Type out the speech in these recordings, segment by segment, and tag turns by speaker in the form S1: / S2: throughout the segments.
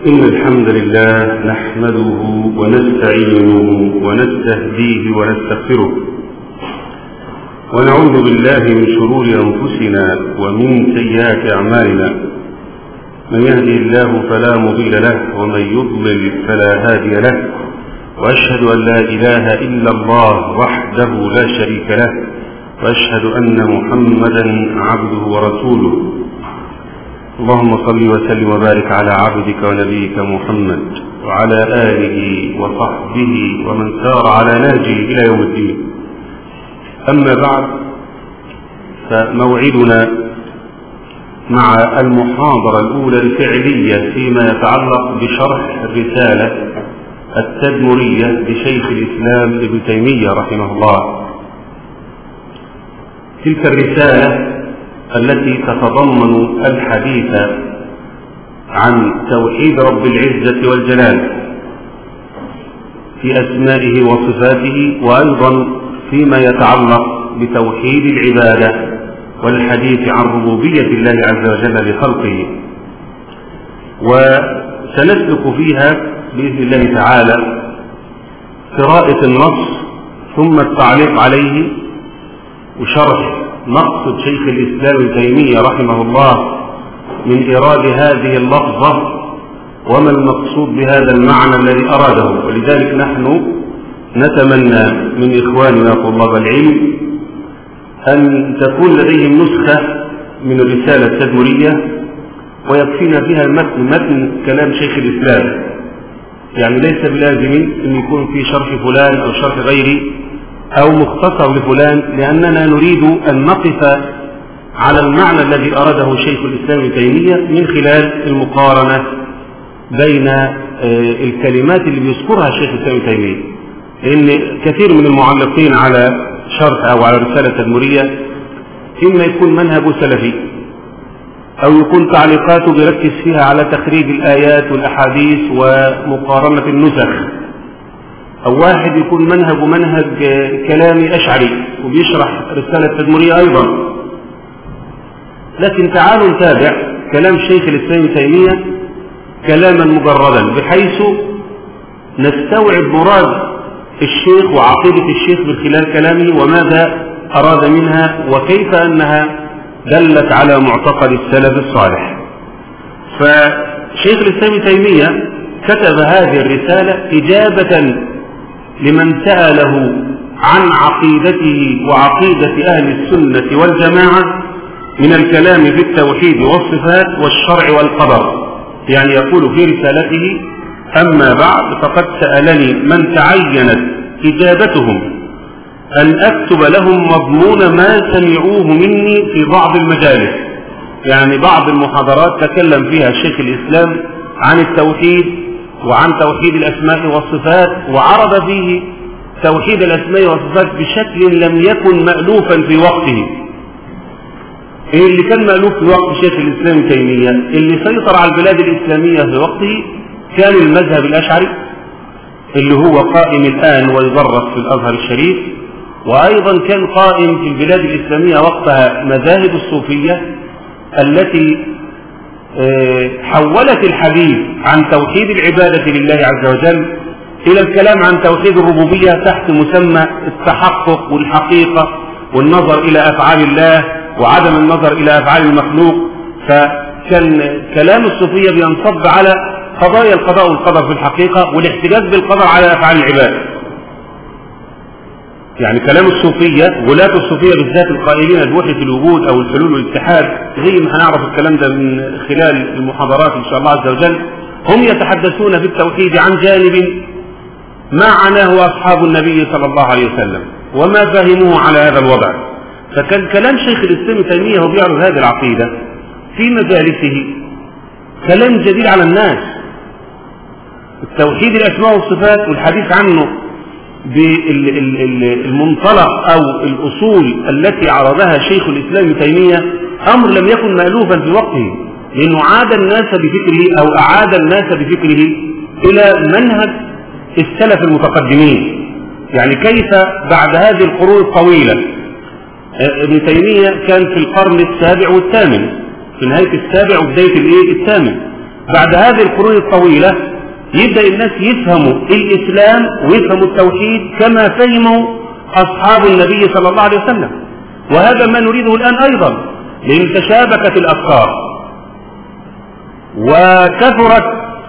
S1: إن الحمد لله نحمده ونستعينه ونستهديه ونستغفره ونعوذ بالله من شرور أنفسنا ومن سيئات أعمالنا من يهدي الله فلا مضل له ومن يضلل فلا هادي له وأشهد أن لا إله إلا الله وحده لا شريك له وأشهد أن محمدا عبده ورسوله اللهم صل وسلم وبارك على عبدك ونبيك محمد وعلى آله وصحبه ومن سار على نهجه إلى يوم الدين أما بعد فموعدنا مع المحاضرة الأولى الفعلية فيما يتعلق بشرح الرسالة التدمرية لشيخ الإسلام ابن تيمية رحمه الله تلك الرسالة التي تتضمن الحديث عن توحيد رب العزة والجلال في أسمائه وصفاته وأيضا فيما يتعلق بتوحيد العبادة والحديث عن ربوبية الله عز وجل لخلقه وسنسلك فيها بإذن الله تعالى قراءة النص ثم التعليق عليه وشرح مقصد شيخ الإسلام ابن تيمية رحمه الله من إيراد هذه اللفظة وما المقصود بهذا المعنى الذي أراده ولذلك نحن نتمنى من إخواننا طلاب العلم أن تكون لديهم نسخة من الرسالة التدمرية ويكفينا فيها متن متن كلام شيخ الإسلام يعني ليس بلازم أن يكون في شرح فلان أو شرح غيره أو مختصر لفلان لأننا نريد أن نقف على المعنى الذي أراده شيخ الإسلام ابن تيمية من خلال المقارنة بين الكلمات اللي بيذكرها الشيخ الإسلام ابن تيمية لأن كثير من المعلقين على شرح أو على رسالة تدمرية إما يكون منهجه سلفي أو يكون تعليقاته بيركز فيها على تخريج الآيات والأحاديث ومقارنة النسخ أو واحد يكون منهج منهج كلامي أشعري وبيشرح رسالة تدمرية أيضا لكن تعالوا نتابع كلام شيخ الإسلام تيمية كلاما مجردا بحيث نستوعب مراد الشيخ وعقيدة الشيخ من خلال كلامه وماذا أراد منها وكيف أنها دلت على معتقد السلف الصالح فشيخ الإسلام تيمية كتب هذه الرسالة إجابة لمن سأله عن عقيدته وعقيدة أهل السنة والجماعة من الكلام في التوحيد والصفات والشرع والقدر يعني يقول في رسالته أما بعد فقد سألني من تعينت إجابتهم أن أكتب لهم مضمون ما سمعوه مني في بعض المجالس يعني بعض المحاضرات تكلم فيها شيخ الإسلام عن التوحيد وعن توحيد الأسماء والصفات وعرض فيه توحيد الأسماء والصفات بشكل لم يكن مألوفا في وقته إيه اللي كان مألوف في وقت شيخ الإسلام تيمية اللي سيطر على البلاد الإسلامية في وقته كان المذهب الأشعري اللي هو قائم الآن ويدرس في الأزهر الشريف وأيضا كان قائم في البلاد الإسلامية وقتها مذاهب الصوفية التي حولت الحديث عن توحيد العبادة لله عز وجل إلى الكلام عن توحيد الربوبية تحت مسمى التحقق والحقيقة والنظر إلى أفعال الله وعدم النظر إلى أفعال المخلوق فكان كلام الصوفية بينصب على قضايا القضاء والقدر في الحقيقة والاحتجاج بالقدر على أفعال العباد يعني كلام الصوفية ولاة الصوفية بالذات القائلين بوحدة الوجود أو الحلول والاتحاد زي ما هنعرف الكلام ده من خلال المحاضرات إن شاء الله عز وجل هم يتحدثون في التوحيد عن جانب ما عناه أصحاب النبي صلى الله عليه وسلم وما فهموه على هذا الوضع فكان كلام شيخ الإسلام تيمية هو بيعرض هذه العقيدة في مجالسه كلام جديد على الناس التوحيد الأسماء والصفات والحديث عنه بالمنطلق أو الأصول التي عرضها شيخ الإسلام تيمية أمر لم يكن مألوفا في وقته لأنه عاد الناس بفكره أو أعاد الناس بفكره إلى منهج السلف المتقدمين يعني كيف بعد هذه القرون الطويلة ابن تيمية كان في القرن السابع والثامن في نهاية السابع وبداية الايه الثامن بعد هذه القرون الطويلة يبدأ الناس يفهموا الإسلام ويفهموا التوحيد كما فهموا أصحاب النبي صلى الله عليه وسلم وهذا ما نريده الآن أيضا لأن تشابكت الأفكار وكثرت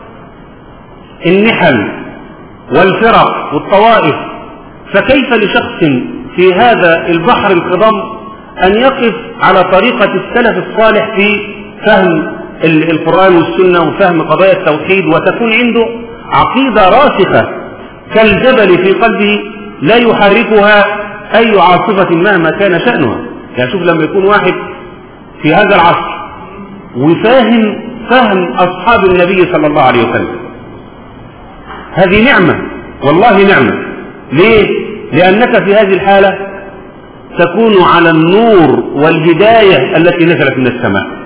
S1: النحل والفرق والطوائف فكيف لشخص في هذا البحر الخضم أن يقف على طريقة السلف الصالح في فهم القرآن والسنة وفهم قضايا التوحيد وتكون عنده عقيدة راسخة كالجبل في قلبه لا يحركها أي عاصفة مهما كان شأنها يعني شوف لما يكون واحد في هذا العصر وفاهم فهم أصحاب النبي صلى الله عليه وسلم هذه نعمة والله نعمة ليه؟ لأنك في هذه الحالة تكون على النور والهداية التي نزلت من السماء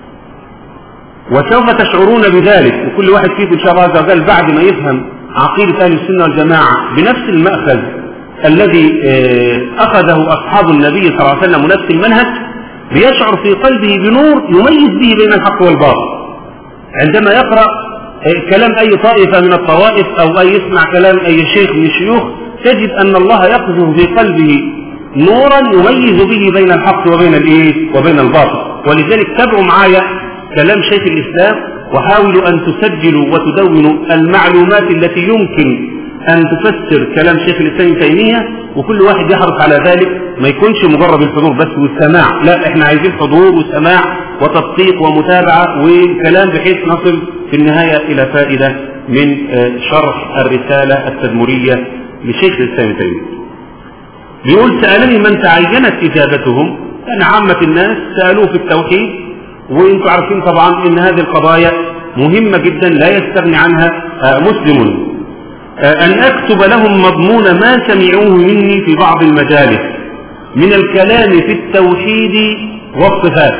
S1: وسوف تشعرون بذلك وكل واحد فيكم إن شاء الله عز وجل بعد ما يفهم عقيدة أهل السنة والجماعة بنفس المأخذ الذي آه، أخذه أصحاب النبي صلى الله عليه وسلم ونفس المنهج ليشعر في قلبه بنور يميز به بين الحق والباطل عندما يقرأ آه، كلام أي طائفة من الطوائف أو أي يسمع كلام أي شيخ من الشيوخ تجد أن الله يقذف في قلبه نورا يميز به بين الحق وبين الايه وبين الباطل ولذلك تابعوا معايا كلام شيخ الإسلام وحاولوا أن تسجلوا وتدونوا المعلومات التي يمكن أن تفسر كلام شيخ الإسلام تيمية وكل واحد يحرص على ذلك ما يكونش مجرد الحضور بس والسماع لا احنا عايزين حضور وسماع وتدقيق ومتابعة وكلام بحيث نصل في النهاية إلى فائدة من آه، شرح الرسالة التدمرية لشيخ الإسلام تيمية بيقول سألني من تعينت إجابتهم أن عامة الناس سألوه في التوحيد وانتم عارفين طبعا ان هذه القضايا مهمة جدا لا يستغني عنها آه، مسلم آه، أن أكتب لهم مضمون ما سمعوه مني في بعض المجالس من الكلام في التوحيد والصفات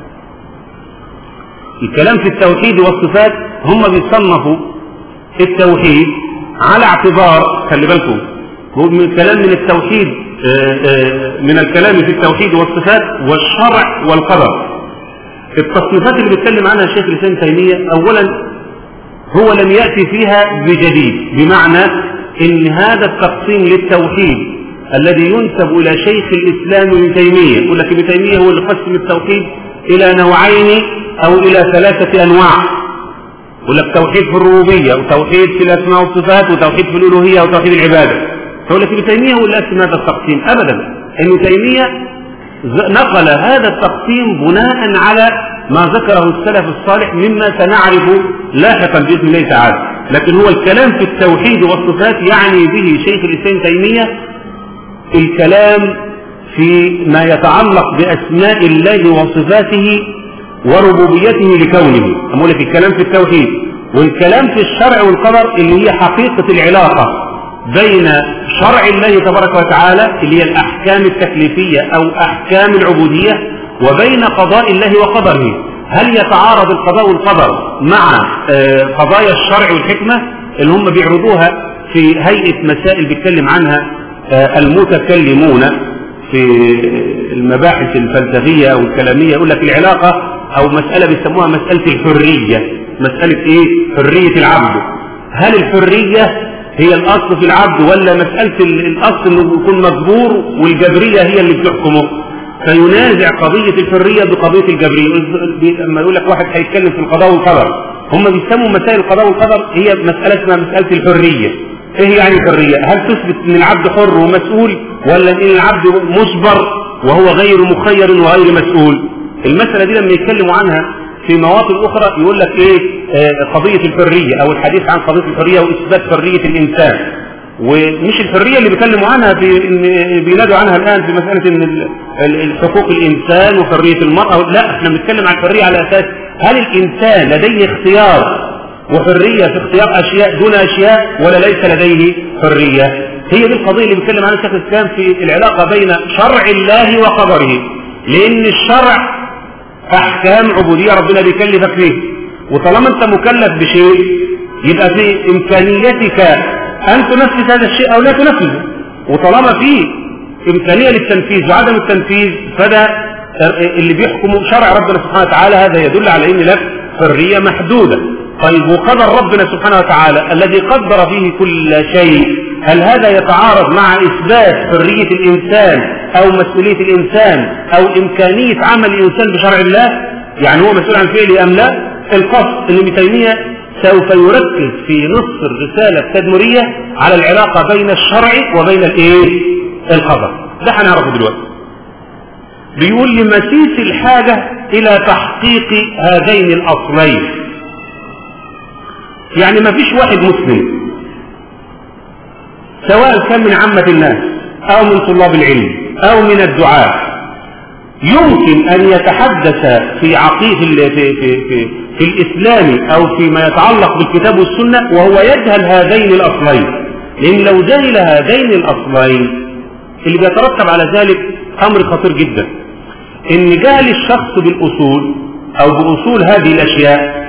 S1: الكلام في التوحيد والصفات هم بيصنفوا التوحيد على اعتبار خلي بالكم هو من كلام من التوحيد آه، من الكلام في التوحيد والصفات والشرع والقدر التصنيفات اللي بيتكلم عنها الشيخ الإسلام تيمية أولا هو لم يأتي فيها بجديد بمعنى ان هذا التقسيم للتوحيد الذي ينسب إلى شيخ الإسلام ابن تيمية يقول لك ابن تيمية هو اللي قسم التوحيد إلى نوعين أو إلى ثلاثة أنواع يقول لك توحيد في الربوبية وتوحيد في الأسماء والصفات وتوحيد في الألوهية وتوحيد العبادة فيقول لك ابن تيمية هو اللي قسم هذا التقسيم أبدا ابن تيمية نقل هذا التقسيم بناء على ما ذكره السلف الصالح مما سنعرف لاحقا بإذن الله تعالى لكن هو الكلام في التوحيد والصفات يعني به شيخ الإسلام تيمية الكلام في ما يتعلق بأسماء الله وصفاته وربوبيته لكونه أقول لك الكلام في التوحيد والكلام في الشرع والقدر اللي هي حقيقة العلاقة بين شرع الله تبارك وتعالى اللي هي الأحكام التكليفية أو أحكام العبودية وبين قضاء الله وقدره هل يتعارض القضاء والقدر مع آه، قضايا الشرع والحكمة اللي هم بيعرضوها في هيئة مسائل بيتكلم عنها آه، المتكلمون في المباحث الفلسفية أو الكلامية يقول لك العلاقة أو مسألة بيسموها مسألة الحرية مسألة إيه حرية العبد هل الحرية هي الأصل في العبد ولا مسألة الأصل انه يكون مجبور والجبرية هي اللي بتحكمه فينازع قضية الحرية بقضية الجبرية لما يقول لك واحد هيتكلم في القضاء والقدر هم بيسموا مسائل القضاء والقدر هي مسألة اسمها مسألة الحرية ايه يعني الحرية هل تثبت ان العبد حر ومسؤول ولا ان العبد مجبر وهو غير مخير وغير مسؤول المسألة دي لما يتكلموا عنها في مواطن أخرى يقول لك إيه آه قضية الحرية أو الحديث عن قضية الحرية وإثبات حرية الإنسان ومش الحرية اللي بيتكلموا عنها في بينادوا عنها الآن في مسألة إن حقوق الإنسان وحرية المرأة لا احنا بنتكلم عن الحرية على أساس هل الإنسان لديه اختيار وحرية في اختيار أشياء دون أشياء ولا ليس لديه حرية هي دي القضية اللي بيتكلم عنها الشيخ الإسلام في العلاقة بين شرع الله وقدره لأن الشرع احكام عبودية ربنا بيكلفك فيه وطالما انت مكلف بشيء يبقى في امكانيتك ان تنفذ هذا الشيء او لا تنفذه وطالما في امكانية للتنفيذ وعدم التنفيذ فده اللي بيحكمه شرع ربنا سبحانه وتعالى هذا يدل على ان لك حرية محدودة طيب وقدر ربنا سبحانه وتعالى الذي قدر فيه كل شيء هل هذا يتعارض مع إثبات حرية الإنسان أو مسؤولية الإنسان أو إمكانية عمل الإنسان بشرع الله يعني هو مسؤول عن فعله أم لا القصد أن ابن تيمية سوف يركز في نص الرسالة التدمرية على العلاقة بين الشرع وبين الايه القدر ده هنعرفه دلوقتي بيقول لمسيس الحاجة إلى تحقيق هذين الأصلين يعني ما فيش واحد مسلم سواء كان من عامة الناس أو من طلاب العلم أو من الدعاة يمكن أن يتحدث في عقيدة في, في, في, في الإسلام أو فيما يتعلق بالكتاب والسنة وهو يجهل هذين الأصلين لأن لو جهل هذين الأصلين اللي بيترتب على ذلك أمر خطير جدا إن جهل الشخص بالأصول أو بأصول هذه الأشياء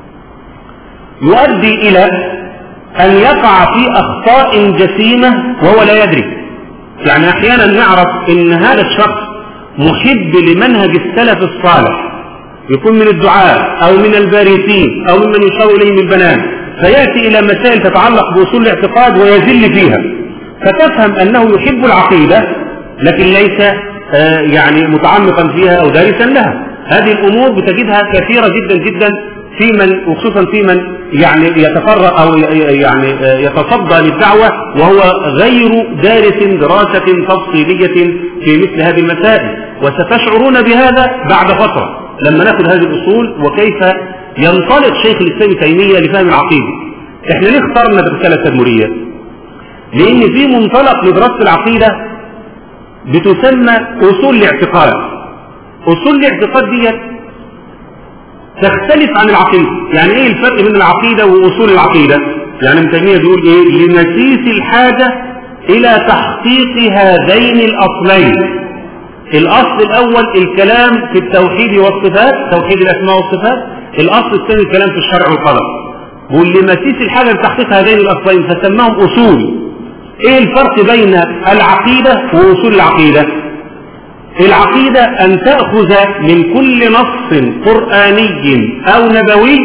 S1: يؤدي إلى أن يقع في أخطاء جسيمة وهو لا يدري يعني أحيانا نعرف إن هذا الشخص محب لمنهج السلف الصالح يكون من الدعاء أو من البارثين أو ممن يشار إليهم البنان فيأتي إلى مسائل تتعلق بأصول الاعتقاد ويزل فيها فتفهم أنه يحب العقيدة لكن ليس آه يعني متعمقا فيها أو دارسا لها هذه الأمور بتجدها كثيرة جدا جدا في من وخصوصا في من يعني يتفرغ أو يعني يتصدى للدعوة وهو غير دارس دراسة تفصيلية في مثل هذه المسائل وستشعرون بهذا بعد فترة لما ناخذ هذه الأصول وكيف ينطلق شيخ الإسلام تيمية لفهم العقيدة احنا ليه اخترنا الرسالة التدمرية لأن في منطلق لدراسة العقيدة بتسمى أصول الاعتقاد أصول الاعتقاد دي تختلف عن العقيدة يعني ايه الفرق بين العقيدة وأصول العقيدة يعني ابن تيمية بيقول ايه لنسيس الحاجة إلى تحقيق هذين الأصلين الأصل الأول الكلام في التوحيد والصفات توحيد الأسماء والصفات الأصل الثاني الكلام في الشرع والقدر بيقول لمسيس الحاجة لتحقيق هذين الأصلين فسماهم أصول ايه الفرق بين العقيدة وأصول العقيدة العقيدة أن تأخذ من كل نص قرآني أو نبوي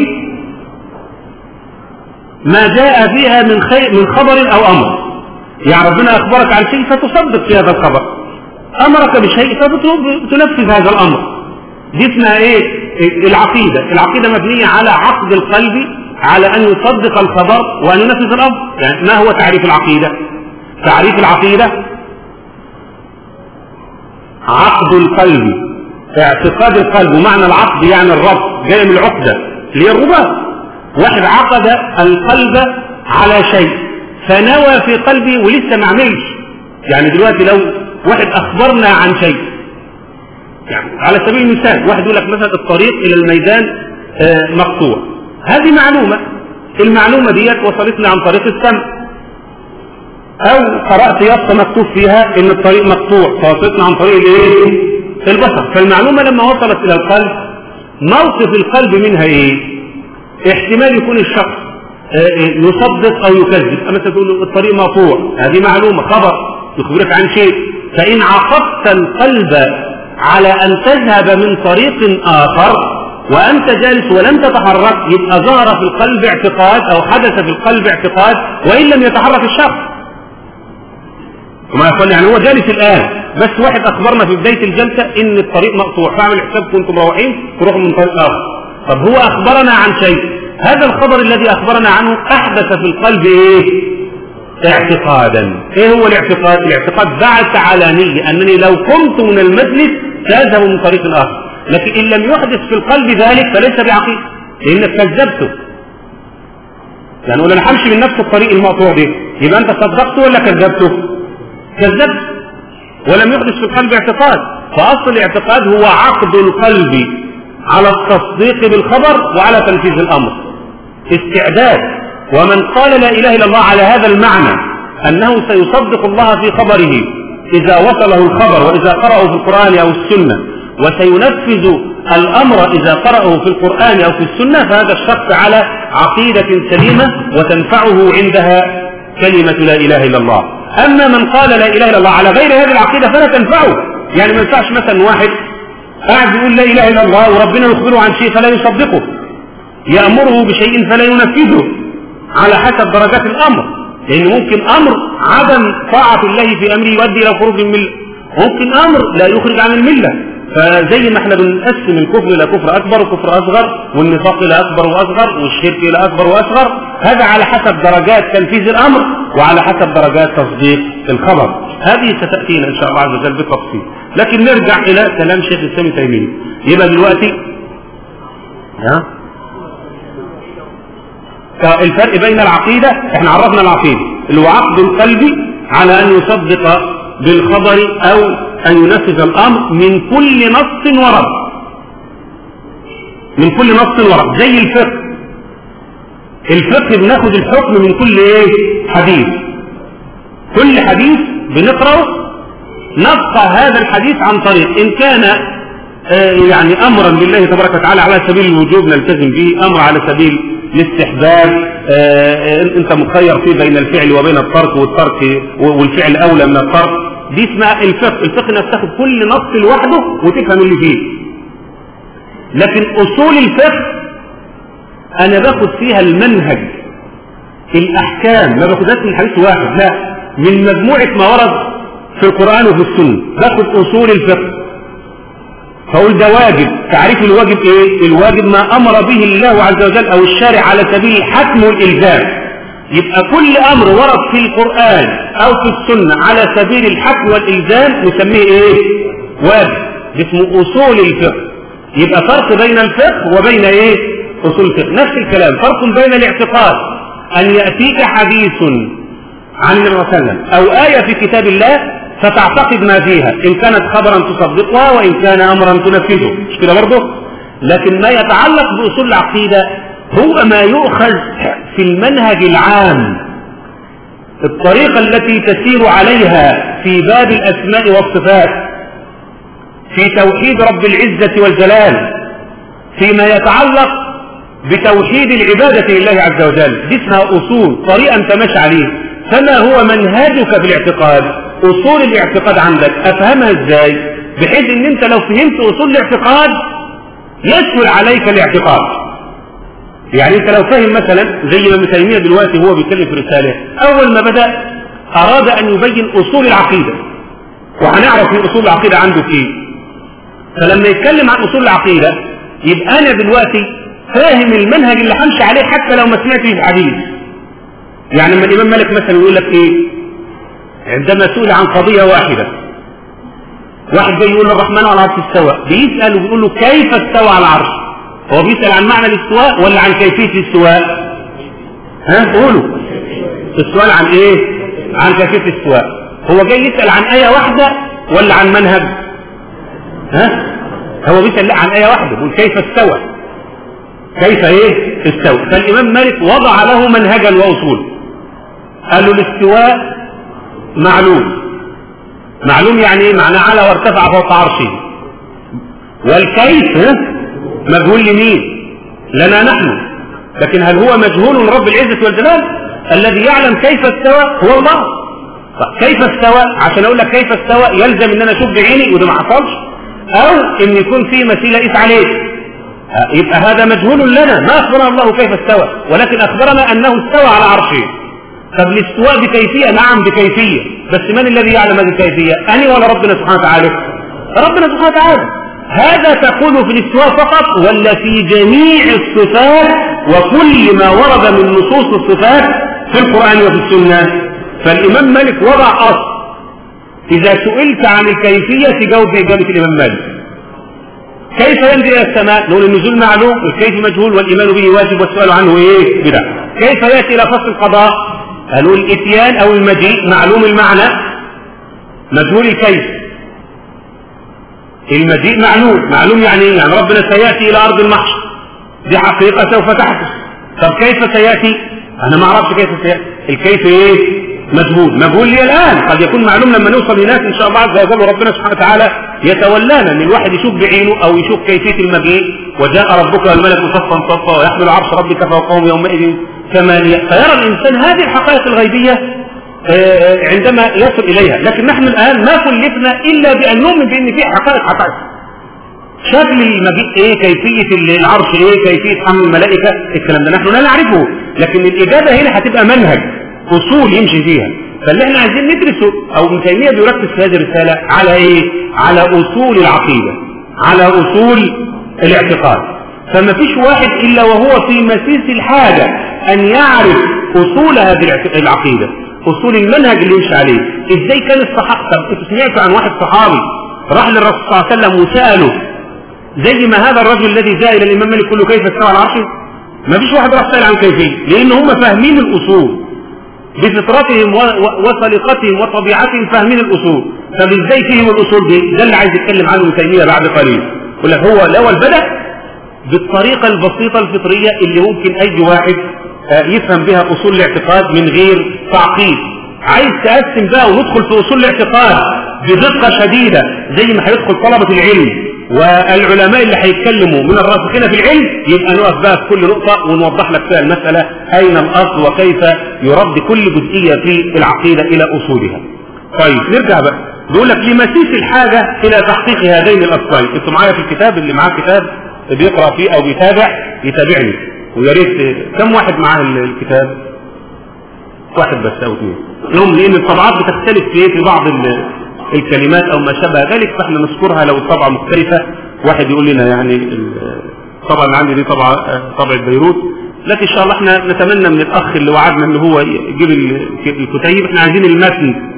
S1: ما جاء فيها من, خير من خبر أو أمر يعني ربنا أخبرك عن شيء فتصدق في هذا الخبر أمرك بشيء فبتنفذ هذا الأمر دي اسمها إيه العقيدة العقيدة مبنية على عقد القلب على أن يصدق الخبر وأن ينفذ الأمر يعني ما هو تعريف العقيدة تعريف العقيدة عقد القلب اعتقاد القلب ومعنى العقد يعني الربط جاي من العقدة اللي هي الرباط واحد عقد القلب على شيء فنوى في قلبه ولسه ما عملش يعني دلوقتي لو واحد اخبرنا عن شيء يعني على سبيل المثال واحد يقول لك مثلا الطريق الى الميدان آه مقطوع هذه معلومة المعلومة ديت وصلتنا عن طريق السمع او قرأت يافطة مكتوب فيها ان الطريق مقطوع فوصلتنا عن طريق الايه البصر فالمعلومة لما وصلت الى القلب موقف القلب منها ايه احتمال يكون الشخص يصدق او يكذب مثلا تقول الطريق مقطوع هذه معلومة خبر يخبرك عن شيء فان عقدت القلب على ان تذهب من طريق اخر وأنت جالس ولم تتحرك يبقى ظهر في القلب اعتقاد أو حدث في القلب اعتقاد وإن لم يتحرك الشخص وما يقول يعني هو جالس الآن بس واحد أخبرنا في بداية الجلسة إن الطريق مقطوع فاعمل حسابكم وأنتم مروحين تروحوا من طريق آخر طب هو أخبرنا عن شيء هذا الخبر الذي أخبرنا عنه أحدث في القلب إيه؟ اعتقادا ايه هو الاعتقاد الاعتقاد بعث على نية انني لو قمت من المجلس ساذهب من طريق اخر لكن ان لم يحدث في القلب ذلك فليس بعقيد لانك كذبته يعني ولا انا همشي من نفس الطريق المقطوع ده يبقى انت صدقته ولا كذبته كذبت ولم يحدث في القلب اعتقاد فاصل الاعتقاد هو عقد القلب على التصديق بالخبر وعلى تنفيذ الامر استعداد ومن قال لا اله الا الله على هذا المعنى انه سيصدق الله في خبره اذا وصله الخبر واذا قرأه في القرآن او السنة وسينفذ الامر اذا قرأه في القرآن او في السنة فهذا الشخص على عقيدة سليمة وتنفعه عندها كلمة لا اله الا الله اما من قال لا اله الا الله على غير هذه العقيدة فلا تنفعه يعني ما ينفعش مثلا واحد قاعد يقول لا اله الا الله وربنا يخبره عن شيء فلا يصدقه يأمره بشيء فلا ينفذه على حسب درجات الأمر لأن ممكن أمر عدم طاعة الله في أمره يؤدي إلى خروج من الملة ممكن أمر لا يخرج عن الملة فزي ما احنا بنقسم الكفر إلى كفر أكبر وكفر أصغر والنفاق إلى أكبر وأصغر والشرك إلى أكبر وأصغر هذا على حسب درجات تنفيذ الأمر وعلى حسب درجات تصديق الخبر هذه ستأتينا إن شاء الله عز وجل بالتفصيل لكن نرجع إلى كلام شيخ الإسلام تيمية يبقى دلوقتي ها الفرق بين العقيدة احنا عرفنا العقيدة اللي هو عقد القلب على أن يصدق بالخبر أو أن ينفذ الأمر من كل نص ورد من كل نص ورد زي الفقه الفقه بناخد الحكم من كل ايه حديث كل حديث بنقرأه نبقى هذا الحديث عن طريق إن كان آه، يعني أمرا لله تبارك وتعالى على سبيل الوجوب نلتزم به أمر على سبيل الاستحباب آه، انت مخير فيه بين الفعل وبين الترك والترك والفعل اولى من الترك دي اسمها الفقه الفقه انك تاخد كل نص لوحده وتفهم اللي فيه لكن اصول الفقه انا باخد فيها المنهج الاحكام ما باخدهاش من حديث واحد لا من مجموعه ما ورد في القران وفي السنه باخد اصول الفقه فقول ده واجب تعريف الواجب ايه الواجب ما امر به الله عز وجل او الشارع على سبيل الحتم والالزام يبقى كل امر ورد في القرآن او في السنة على سبيل الحتم والالزام نسميه ايه واجب اسمه اصول الفقه يبقى فرق بين الفقه وبين ايه اصول الفقه نفس الكلام فرق بين الاعتقاد ان يأتيك حديث عن النبي صلى الله عليه وسلم او آية في كتاب الله فتعتقد ما فيها إن كانت خبرا تصدقها وإن كان أمرا تنفذه مش كده برضه لكن ما يتعلق بأصول العقيدة هو ما يؤخذ في المنهج العام الطريقة التي تسير عليها في باب الأسماء والصفات في توحيد رب العزة والجلال فيما يتعلق بتوحيد العبادة لله عز وجل دي اسمها أصول طريقة أنت ماشي عليه فما هو منهجك في الاعتقاد اصول الاعتقاد عندك افهمها ازاي بحيث ان انت لو فهمت اصول الاعتقاد يسهل عليك الاعتقاد يعني انت لو فاهم مثلا زي ما ابن تيميه دلوقتي هو بيتكلم في رساله اول ما بدا اراد ان يبين اصول العقيده وهنعرف في اصول العقيده عنده ايه فلما يتكلم عن اصول العقيده يبقى انا دلوقتي فاهم المنهج اللي همشي عليه حتى لو ما سمعتش الحديث يعني لما الامام مالك مثلا يقول لك ايه عندما سئل عن قضية واحدة واحد جاي يقول الرحمن على العرش استوى بيسأل وبيقول له كيف استوى على العرش هو بيسأل عن معنى الاستواء ولا عن كيفية الاستواء ها قولوا السؤال عن ايه عن كيفية الاستواء هو جاي يسأل عن آية واحدة ولا عن منهج ها هو بيسأل عن آية واحدة بيقول كيف استوى كيف ايه استوى فالإمام مالك وضع له منهجا وأصول قال له الاستواء معلوم معلوم يعني ايه معناه على وارتفع فوق عرشه والكيف مجهول لمين لنا نحن لكن هل هو مجهول رب العزة والجلال الذي يعلم كيف استوى هو الله كيف استوى عشان اقول لك كيف استوى يلزم ان انا اشوف بعيني وده ما حصلش او ان يكون في مثيل قيس عليه يبقى هذا مجهول لنا ما اخبرنا الله كيف استوى ولكن اخبرنا انه استوى على عرشه طب الاستواء بكيفية نعم بكيفية بس من الذي يعلم هذه الكيفية أنا ولا ربنا سبحانه وتعالى ربنا سبحانه وتعالى هذا تقول في الاستواء فقط ولا في جميع الصفات وكل ما ورد من نصوص الصفات في القرآن وفي السنة فالإمام مالك وضع أصل إذا سئلت عن الكيفية تجاوب بإجابة الإمام مالك كيف ينزل إلى السماء نقول النزول معلوم والكيف مجهول والإيمان به واجب والسؤال عنه إيه بدع كيف يأتي إلى فصل القضاء قالوا الاتيان او المجيء معلوم المعنى مجهول الكيف المجيء معلوم معلوم يعني ايه يعني ربنا سياتي الى ارض المحشر دي حقيقه سوف تحدث طب كيف سياتي انا ما اعرفش كيف سياتي الكيف ايه مجهول مجهول لي الان قد يكون معلوم لما نوصل هناك ان شاء الله عز وجل ربنا سبحانه وتعالى يتولانا ان الواحد يشوف بعينه او يشوف كيفيه المجيء وجاء ربك والملك صفا صفا ويحمل عرش ربك فوقهم يومئذ ثمانية فيرى الإنسان هذه الحقائق الغيبية آه، عندما يصل إليها لكن نحن الآن ما كلفنا إلا بأن نؤمن بأن في حقائق حقائق شكل المجيء ايه كيفية العرش ايه كيفية حمل الملائكة الكلام ده نحن لا نعرفه لكن الإجابة هنا هتبقى منهج أصول يمشي فيها فاللي احنا عايزين ندرسه أو ابن تيمية بيركز في هذه الرسالة على ايه على أصول العقيدة على أصول الاعتقاد فما فيش واحد إلا وهو في مسيس الحاجة أن يعرف أصول هذه العقيدة أصول المنهج اللي يمشي عليه إزاي كان الصحابة طب أنتوا سمعتوا عن واحد صحابي راح للرسول صلى الله عليه وسلم وسأله زي ما هذا الرجل الذي جاء إلى الإمام مالك كله كيف استوى على العرش ما فيش واحد راح سأل عن كيفية لأن هم فاهمين الأصول بفطرتهم وسلقتهم وطبيعتهم فاهمين الأصول طب ازاي فيهم الأصول دي ده اللي عايز يتكلم عنه ابن تيمية بعد قليل يقول لك هو الأول بدأ بالطريقة البسيطة الفطرية اللي ممكن أي واحد يفهم بها أصول الاعتقاد من غير تعقيد عايز تقسم بقى وندخل في أصول الاعتقاد بدقة شديدة زي ما هيدخل طلبة العلم والعلماء اللي هيتكلموا من الراسخين في العلم يبقى نقف بقى في كل نقطة ونوضح لك فيها المسألة أين الأصل وكيف يرد كل جزئية في العقيدة إلى أصولها طيب نرجع بقى بيقول لك لمسيس الحاجة إلى تحقيق هذين الأصلين انتوا معايا في الكتاب اللي معاه كتاب بيقرأ فيه أو بيتابع يتابعني ويا ريت كم واحد معاه الكتاب واحد بس أو اثنين لهم لأن الطبعات بتختلف في في بعض الكلمات او ما شابه ذلك فاحنا نذكرها لو الطبعة مختلفة واحد يقول لنا يعني الطبعة اللي عندي دي طبعة طبعة بيروت لكن ان شاء الله احنا نتمنى من الاخ اللي وعدنا ان هو يجيب الكتيب احنا عايزين المتن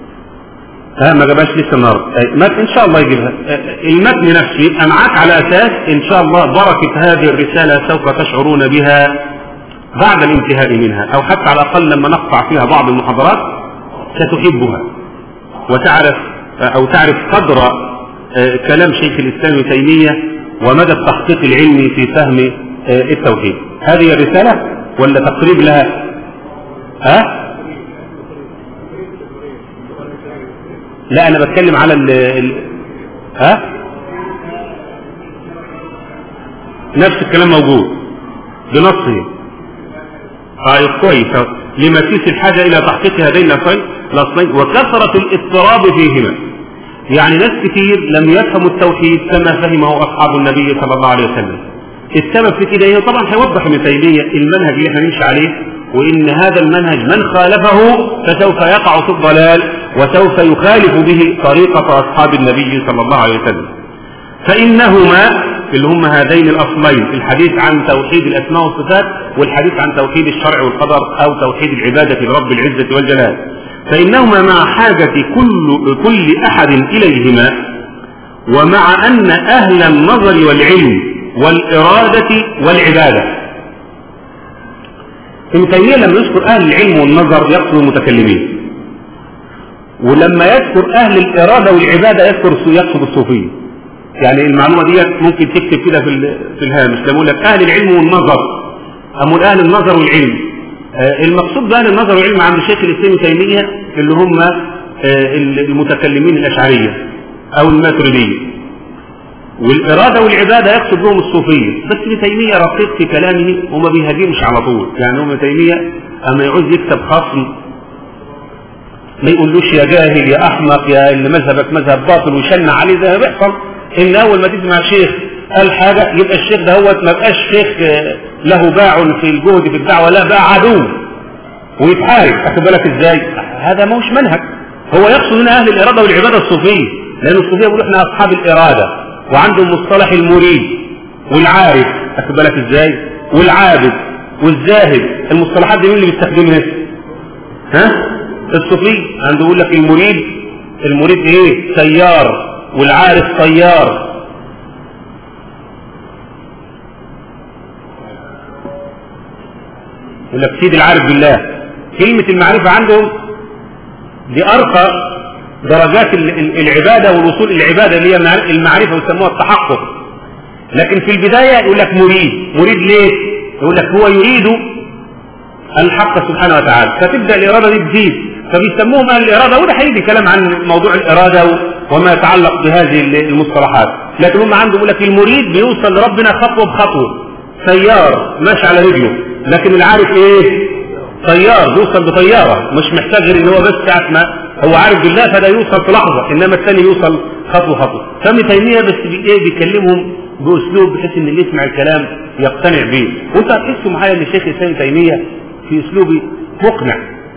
S1: ها ما جابهاش لسه النهارده ان شاء الله يجيبها المتن نفسه يبقى معاك على اساس ان شاء الله بركه هذه الرساله سوف تشعرون بها بعد الانتهاء منها او حتى على الاقل لما نقطع فيها بعض المحاضرات ستحبها وتعرف أو تعرف قدر كلام شيخ الإسلام ابن تيمية ومدى التحقيق العلمي في فهم التوحيد هذه الرسالة ولا تقريب لها ها لا أنا بتكلم على ال ال ها نفس الكلام موجود بنصه طيب كويس لمسيس الحاجة إلى تحقيق هذين الأصلين وكثرة الاضطراب فيهما يعني ناس كتير لم يفهموا التوحيد كما فهمه أصحاب النبي صلى الله عليه وسلم السبب في كده طبعا هيوضح ابن تيمية المنهج اللي احنا نمشي عليه وإن هذا المنهج من خالفه فسوف يقع في الضلال وسوف يخالف به طريقة أصحاب النبي صلى الله عليه وسلم فإنهما اللي هم هذين الأصلين الحديث عن توحيد الأسماء والصفات والحديث عن توحيد الشرع والقدر أو توحيد العبادة لرب العزة والجلال فإنهما مع حاجة كل, كل أحد إليهما ومع أن أهل النظر والعلم والإرادة والعبادة ابن تيمية لما يذكر أهل العلم والنظر يقصد المتكلمين ولما يذكر أهل الإرادة والعبادة يذكر يقصد الصوفية يعني المعلومة دي ممكن تكتب كده في في الهامش لما يقول لك أهل العلم والنظر أمول أهل النظر والعلم آه المقصود بأهل النظر والعلم عند الشيخ الإسلام تيمية اللي هم آه المتكلمين الأشعرية أو الماتريدية والإرادة والعبادة يقصد بهم الصوفية بس ابن تيمية رقيق في كلامه وما بيهاجمش على طول يعني هو ابن تيمية أما يعوز يكتب خصم ما يقولوش يا جاهل يا أحمق يا اللي مذهبك مذهب باطل ويشنع عليه ده بيحصل ان اول ما تسمع شيخ قال حاجة يبقى الشيخ ده هو ما بقاش شيخ له باع في الجهد في الدعوة لا باع عدو ويتحارب اخد بالك ازاي هذا ما هوش منهج هو يقصد هنا اهل الاراده والعباده الصوفيه لان الصوفيه بيقولوا احنا اصحاب الاراده وعندهم مصطلح المريد والعارف اخد بالك ازاي والعابد والزاهد المصطلحات دي مين اللي بيستخدمها ها الصوفي عنده يقول لك المريد المريد ايه سيار والعارف طيار يقول لك سيد العارف بالله كلمة المعرفة عندهم دي أرقى درجات العبادة والوصول إلى العبادة اللي هي المعرفة ويسموها التحقق لكن في البداية يقول لك مريد مريد ليه؟ يقول لك هو يريد الحق سبحانه وتعالى فتبدأ الإرادة دي تزيد فبيسموهم أهل الإرادة وده هيجي كلام عن موضوع الإرادة وما يتعلق بهذه المصطلحات لكن هم عندهم يقول لك المريد بيوصل لربنا خطوة بخطوة سيار ماشي على رجله لكن العارف ايه طيار بيوصل بطيارة مش محتاج غير ان هو بس ساعة ما هو عارف بالله فده يوصل في لحظة انما الثاني يوصل خطوة خطوة فابن تيمية بس ايه بيكلمهم بأسلوب بحيث ان اللي يسمع الكلام يقتنع به وانت هتحسوا معايا ان الشيخ الإسلام تيمية في أسلوبي مقنع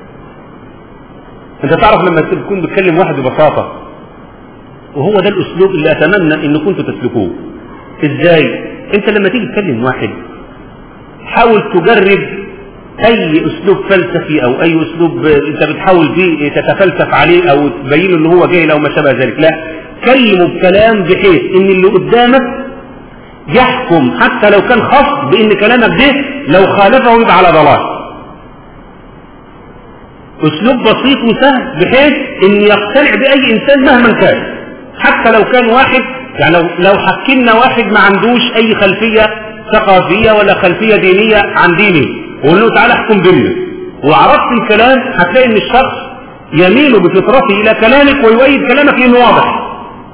S1: انت تعرف لما تكون بتكلم واحد ببساطة وهو ده الأسلوب اللي أتمنى ان كنتوا تسلكوه ازاي انت لما تيجي تكلم واحد حاول تجرب اي اسلوب فلسفي او اي اسلوب انت بتحاول بيه تتفلسف عليه او تبين له ان هو جاهل او ما شابه ذلك لا كلمه بكلام بحيث ان اللي قدامك يحكم حتى لو كان خاص بان كلامك ده لو خالفه يبقى على ضلال اسلوب بسيط وسهل بحيث ان يقتنع باي انسان مهما كان حتى لو كان واحد يعني لو لو حكمنا واحد ما عندوش اي خلفيه ثقافيه ولا خلفيه دينيه عن دينه وقول له تعالى احكم بينا وعرفت الكلام هتلاقي ان الشخص يميل بفطرته الى كلامك ويؤيد كلامك لانه واضح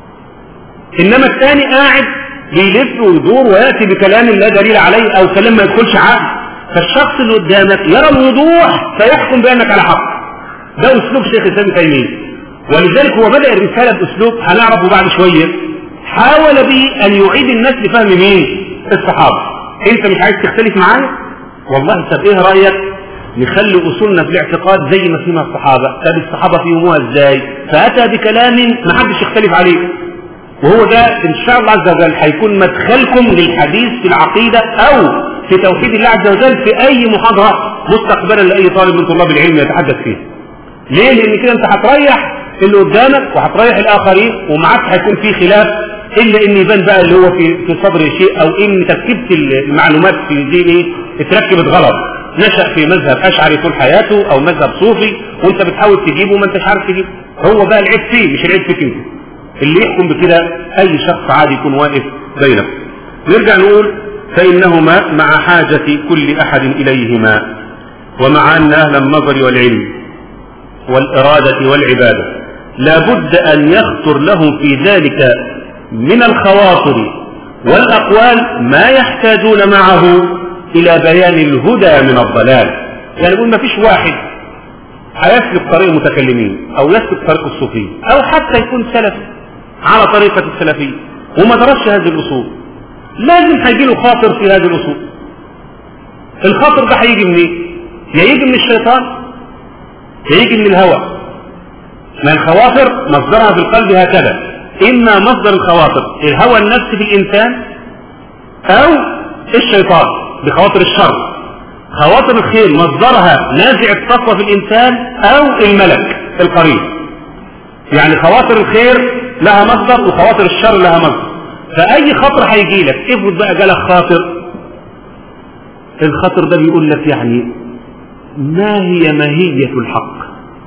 S1: انما الثاني قاعد بيلف ويدور وياتي بكلام لا دليل عليه او كلام ما يدخلش عقل فالشخص اللي قدامك يرى الوضوح فيحكم بانك على حق ده اسلوب شيخ الاسلام تيميه ولذلك هو بدا الرساله باسلوب هنعرفه بعد شويه حاول به ان يعيد الناس لفهم مين الصحابه انت مش عايز تختلف معايا والله طب ايه رايك نخلي اصولنا في الاعتقاد زي ما فيما الصحابه طب الصحابه فيهموها ازاي فاتى بكلام ما حدش يختلف عليه وهو ده ان شاء الله عز وجل هيكون مدخلكم للحديث في العقيده او في توحيد الله عز وجل في اي محاضره مستقبلا لاي طالب من طلاب العلم يتحدث فيه ليه لان كده انت هتريح اللي قدامك وهتريح الاخرين ومعاك هيكون في خلاف الا ان يبان بقى اللي هو في في صدر شيء او ان تركيبه المعلومات في ذهنه اتركبت غلط نشأ في مذهب اشعري طول حياته او مذهب صوفي وانت بتحاول تجيبه ما انتش عارف تجيبه هو بقى العيب فيه مش العيب فيك انت اللي يحكم بكده اي شخص عادي يكون واقف بينك نرجع نقول فانهما مع حاجة كل احد اليهما ومع ان اهل النظر والعلم والارادة والعبادة لابد ان يخطر لهم في ذلك من الخواطر والأقوال ما يحتاجون معه إلى بيان الهدى من الضلال يعني يقول ما فيش واحد هيسلك طريق المتكلمين أو يسلك طريق الصوفية أو حتى يكون سلفي على طريقة السلفية وما درسش هذه الأصول لازم هيجي له خاطر في هذه الأصول الخاطر ده هيجي منين؟ يا يجي من الشيطان يا يجي من الهوى ما الخواطر مصدرها في القلب هكذا إما مصدر الخواطر الهوى النفسي في الإنسان أو الشيطان بخواطر الشر خواطر الخير مصدرها نازع التقوى في الإنسان أو الملك القريب يعني خواطر الخير لها مصدر وخواطر الشر لها مصدر فأي خطر هيجي لك افرض بقى جالك خاطر الخطر ده بيقول لك يعني ما هي ماهية الحق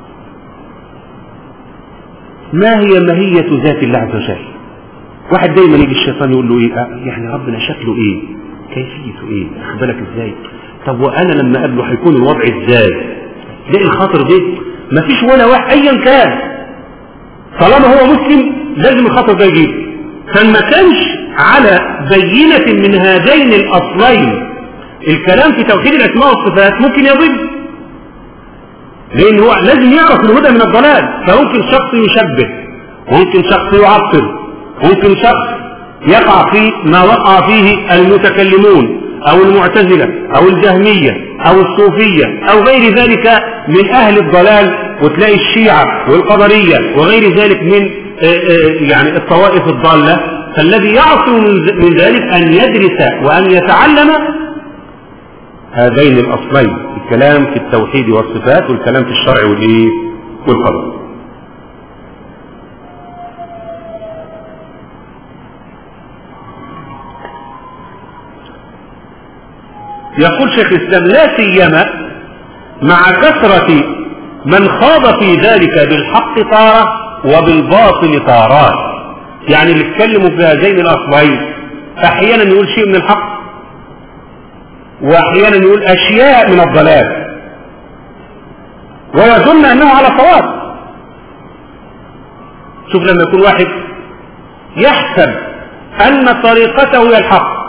S1: ما هي ماهية ذات الله عز وجل واحد دايما يجي الشيطان يقول له ايه آه يعني ربنا شكله ايه كيفيته ايه اخبالك ازاي طب وانا لما اقابله هيكون الوضع ازاي تلاقي الخاطر ده ما فيش ولا واحد ايا كان طالما هو مسلم لازم الخاطر ده يجيب فما كانش على بينة من هذين الاصلين الكلام في توحيد الاسماء والصفات ممكن يضل لان هو لازم يعرف الهدى من الضلال فممكن شخص يشبه ممكن شخص يعطل ممكن شخص يقع في ما وقع فيه المتكلمون او المعتزلة او الجهمية او الصوفية او غير ذلك من اهل الضلال وتلاقي الشيعة والقدرية وغير ذلك من يعني الطوائف الضالة فالذي يعصم من ذلك ان يدرس وان يتعلم هذين الاصلين الكلام في التوحيد والصفات والكلام في الشرع والايه والقدر يقول شيخ الاسلام لا سيما مع كثرة من خاض في ذلك بالحق طارة وبالباطل طارات يعني اللي اتكلموا في هذين الاصلين احيانا يقول شيء من الحق واحيانا يقول اشياء من الضلال ويظن انه على صواب شوف لما يكون واحد يحسب ان طريقته هي الحق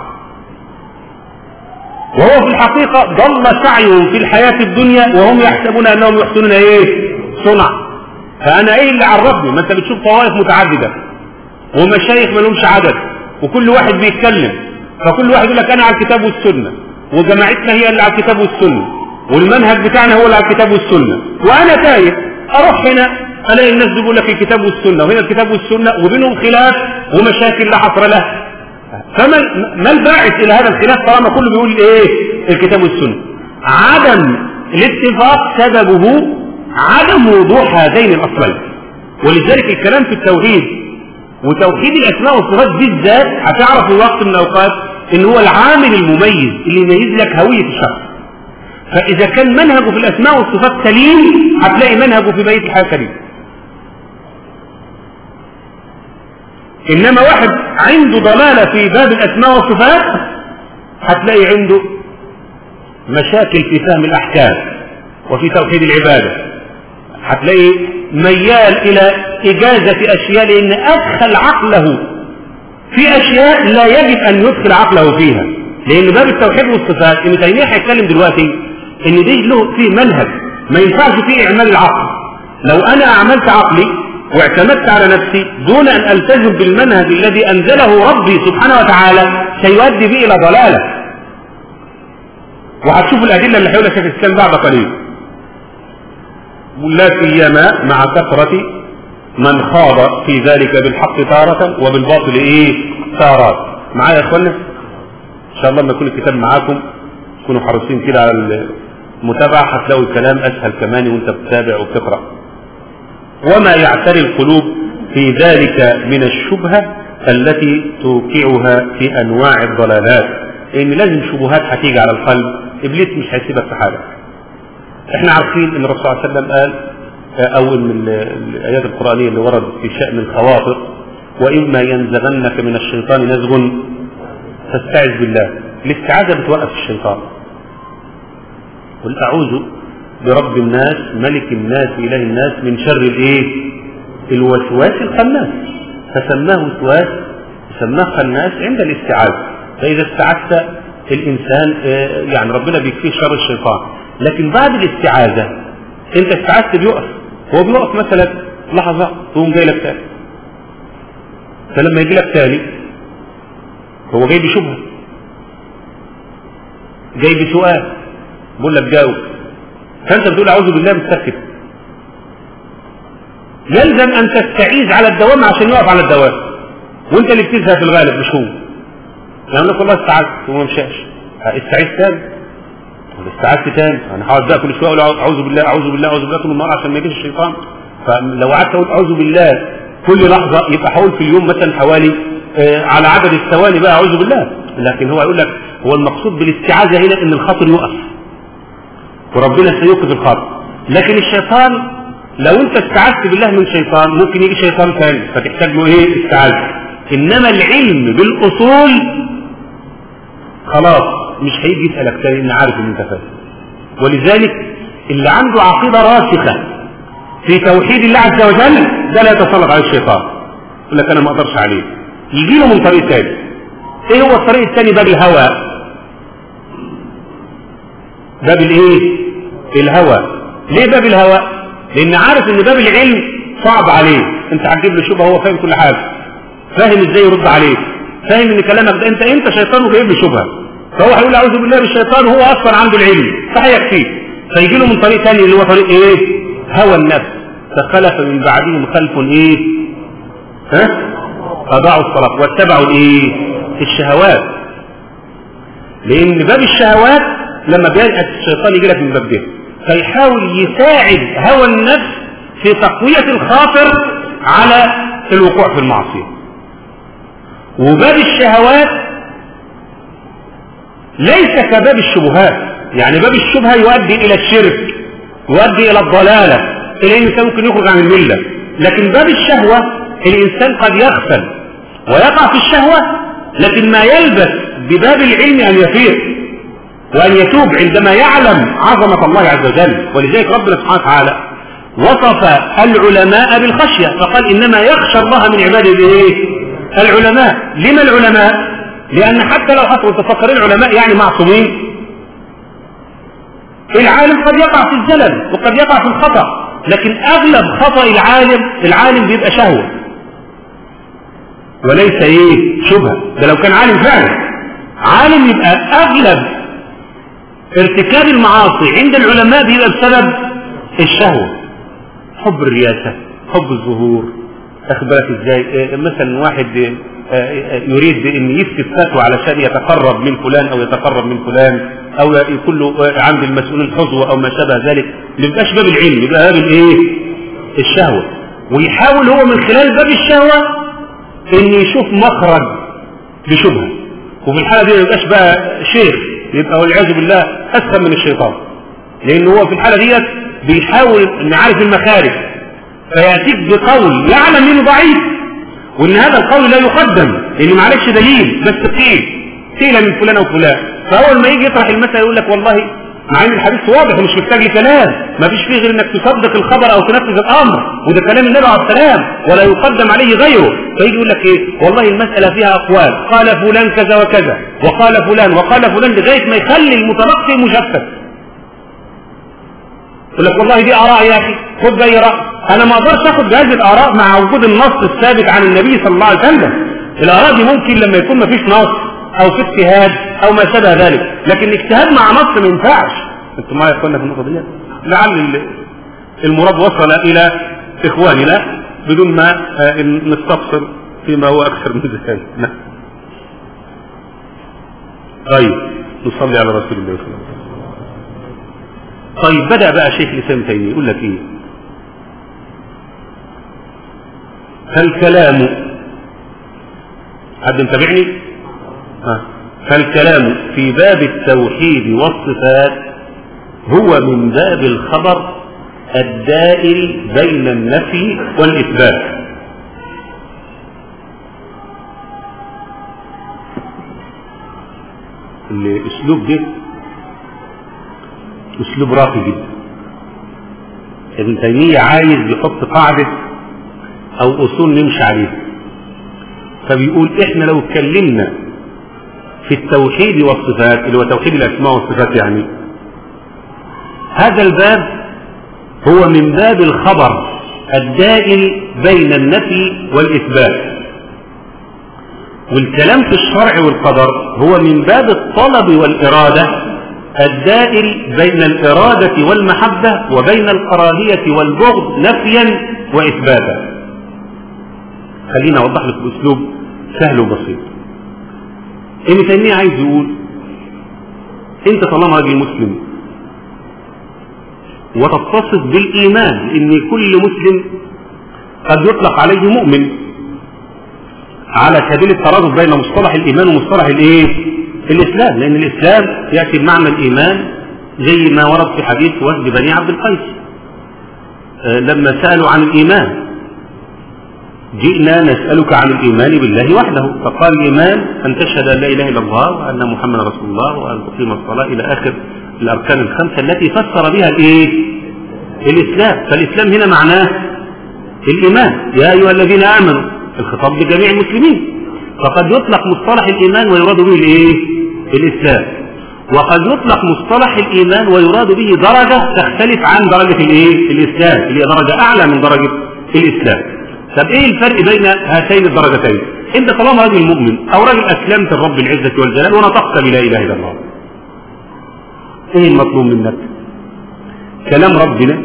S1: وهو في الحقيقة ضل سعيهم في الحياة الدنيا وهم يحسبون انهم يحسنون ايه صنع فانا ايه اللي عرفني ما انت بتشوف طوائف متعددة ومشايخ ما لهمش عدد وكل واحد بيتكلم فكل واحد يقول لك انا على الكتاب والسنه وجماعتنا هي اللي على الكتاب والسنه والمنهج بتاعنا هو اللي على الكتاب والسنه وانا تايه اروح هنا الاقي الناس بيقول لك الكتاب والسنه وهنا الكتاب والسنه وبينهم خلاف ومشاكل لا حصر لها فما ما الباعث الى هذا الخلاف طالما كله بيقول ايه الكتاب والسنه عدم الاتفاق سببه عدم وضوح هذين الاصلين ولذلك الكلام في التوحيد وتوحيد الاسماء والصفات بالذات هتعرف في وقت من الاوقات ان هو العامل المميز اللي يميز لك هويه الشخص فاذا كان منهجه في الاسماء والصفات سليم هتلاقي منهجه في بقيه الحياه سليم انما واحد عنده ضلاله في باب الاسماء والصفات هتلاقي عنده مشاكل في فهم الاحكام وفي توحيد العباده هتلاقي ميال الى اجازه اشياء لان ادخل عقله في اشياء لا يجب ان يدخل عقله فيها لان باب التوحيد والصفات ابن تيميه هيتكلم دلوقتي ان دي له فيه منهج ما ينفعش فيه اعمال العقل لو انا اعملت عقلي واعتمدت على نفسي دون ان التزم بالمنهج الذي انزله ربي سبحانه وتعالى سيؤدي بي الى ضلاله وهتشوف الادله اللي هيقولها شيخ الاسلام بعد قليل لا سيما مع كثره من خاض في ذلك بالحق تارة وبالباطل ايه تارات معايا يا اخوانا ان شاء الله لما يكون الكتاب معاكم تكونوا حريصين كده على المتابعة هتلاقوا الكلام اسهل كمان وانت بتتابع وبتقرأ وما يعتري القلوب في ذلك من الشبهة التي توقعها في انواع الضلالات لان لازم شبهات هتيجي على القلب ابليس مش هيسيبك في حالك احنا عارفين ان الرسول صلى الله عليه وسلم قال او من الايات القرانيه اللي وردت في شان الخواطر واما ينزغنك من الشيطان نزغ فاستعذ بالله الاستعاذه بتوقف الشيطان قل اعوذ برب الناس ملك الناس اله الناس من شر الايه الوسواس الخناس فسماه وسواس سماه خناس عند الاستعاذه فاذا استعذت الانسان يعني ربنا بيكفيه شر الشيطان لكن بعد الاستعاذه انت استعذت بيقف هو بيقف مثلا لحظة تقوم جاي لك تاني فلما يجي لك تاني هو جاي بشبهة جاي بسؤال بقول لك جاوب فانت بتقول اعوذ بالله مستكت يلزم ان تستعيذ على الدوام عشان يقف على الدوام وانت اللي بتزهق في الغالب مش هو يعني لك والله استعذت وما مشاش استعيذ تاني استعذت تاني انا هقعد بقى كل شويه اقول اعوذ بالله اعوذ بالله اعوذ بالله طول النهار عشان ما يجيش الشيطان فلو قعدت اقول اعوذ بالله كل لحظه يبقى حول في اليوم مثلا حوالي آه على عدد الثواني بقى اعوذ بالله لكن هو يقول لك هو المقصود بالاستعاذه هنا ان الخاطر يقف وربنا سيوقف الخاطر لكن الشيطان لو انت استعذت بالله من شيطان ممكن يجي شيطان ثاني فتحتاج له ايه استعاذه انما العلم بالاصول خلاص مش هيجي يسألك تاني إن عارف إن أنت فاهم ولذلك اللي عنده عقيدة راسخة في توحيد الله عز وجل ده لا يتسلط عليه الشيطان يقول لك أنا ما أقدرش عليه يجي له من طريق ثاني إيه هو الطريق الثاني باب الهوى باب الإيه؟ الهوى ليه باب الهوى؟ لأن عارف إن باب العلم صعب عليه أنت هتجيب له شبهة هو فاهم كل حاجة فاهم إزاي يرد عليك فاهم إن كلامك ده أنت أنت شيطان وجايب له شبهة فهو هيقول اعوذ بالله من الشيطان وهو اصلا عنده العلم فهيكفيه فيجي له من طريق ثاني اللي هو طريق ايه هوى النفس فخلف من بعدهم خلف ايه ها اضاعوا الصلاه واتبعوا الايه الشهوات لان باب الشهوات لما بيلقى الشيطان يجي لك من باب ده فيحاول يساعد هوى النفس في تقويه الخاطر على الوقوع في المعصيه وباب الشهوات ليس كباب الشبهات يعني باب الشبهة يؤدي إلى الشرك يؤدي إلى الضلالة إلى الإنسان ممكن يخرج عن الملة لكن باب الشهوة الإنسان قد يغفل ويقع في الشهوة لكن ما يلبس بباب العلم أن يفيق وأن يتوب عندما يعلم عظمة الله عز وجل ولذلك ربنا سبحانه وتعالى وصف العلماء بالخشية فقال إنما يخشى الله من عباده بإيه؟ العلماء لما العلماء لأن حتى لو حصل تفكرين العلماء يعني معصومين العالم قد يقع في الزلل وقد يقع في الخطأ لكن أغلب خطأ العالم العالم بيبقى شهوة وليس ايه شبهة ده لو كان عالم فعلا عالم يبقى اغلب ارتكاب المعاصي عند العلماء بيبقى بسبب الشهوة حب الرياسة حب الظهور اخبرك ازاي إيه مثلا واحد يريد ان يثبت فتوى علشان يتقرب من فلان او يتقرب من فلان او يكون له عند المسؤولين حظوة او ما شابه ذلك ما يبقاش باب العلم يبقى باب الايه الشهوة ويحاول هو من خلال باب الشهوة ان يشوف مخرج لشبهة وفي الحالة دي ما يبقاش بقى شيخ يبقى والعياذ بالله اسخن من الشيطان لان هو في الحالة ديت بيحاول ان عارف المخارج فيأتيك بقول يعلم انه ضعيف وان هذا القول لا يقدم لان معلش دليل بس قيل قيل من فلان وفلان فاول ما يجي يطرح المسألة يقول لك والله مع ان الحديث واضح ومش محتاج لكلام ما فيش فيه غير انك تصدق الخبر او تنفذ الامر وده كلام النبي عليه السلام ولا يقدم عليه غيره فيجي يقول لك ايه والله المسألة فيها اقوال قال فلان كذا وكذا وقال فلان وقال فلان لغاية ما يخلي المتلقي مشتت يقول لك والله دي اراء يا اخي خد باي راي انا ما اقدرش اخد بهذه الاراء مع وجود النص الثابت عن النبي صلى الله عليه وسلم الاراء دي ممكن لما يكون ما فيش نص او في اجتهاد او ما شابه ذلك لكن الاجتهاد مع نص ما ينفعش انتم معايا يا اخوانا في النقطه دي لعل المراد وصل الى اخواننا بدون ما نستفسر فيما هو اكثر من ذلك طيب نصلي على رسول الله صلى الله عليه وسلم طيب بدأ بقى شيخ الإسلام تيمية يقول لك إيه فالكلام حد متابعني آه. فالكلام في باب التوحيد والصفات هو من باب الخبر الدائر بين النفي والإثبات الأسلوب ده اسلوب راقي جدا ابن تيمية عايز يحط قاعدة او اصول نمشي عليها فبيقول احنا لو اتكلمنا في التوحيد والصفات اللي هو توحيد الاسماء والصفات يعني هذا الباب هو من باب الخبر الدائم بين النفي والاثبات والكلام في الشرع والقدر هو من باب الطلب والاراده الدائر بين الإرادة والمحبة وبين الكراهية والبغض نفيا وإثباتا خلينا أوضح لك بأسلوب سهل وبسيط ابن تيمية عايز يقول أنت طالما راجل مسلم وتتصف بالإيمان إن كل مسلم قد يطلق عليه مؤمن على سبيل الترادف بين مصطلح الإيمان ومصطلح الإيه؟ الإسلام لأن الإسلام يأتي بمعنى الإيمان زي ما ورد في حديث وفد بني عبد القيس أه لما سألوا عن الإيمان جئنا نسألك عن الإيمان بالله وحده فقال الإيمان أن تشهد أن لا إله إلا الله وأن محمد رسول الله وأن تقيم الصلاة إلى آخر الأركان الخمسة التي فسر بها الإيه؟ الإسلام فالإسلام هنا معناه الإيمان يا أيها الذين آمنوا الخطاب لجميع المسلمين فقد يطلق مصطلح الإيمان ويراد به الإيه؟ الإسلام وقد يطلق مصطلح الإيمان ويراد به درجة تختلف عن درجة الإيه؟ الإسلام اللي هي درجة أعلى من درجة الإسلام طب إيه الفرق بين هاتين الدرجتين أنت طالما راجل مؤمن أو راجل أسلمت لرب العزة والجلال ونطقت بلا إله إلا الله إيه المطلوب منك كلام ربنا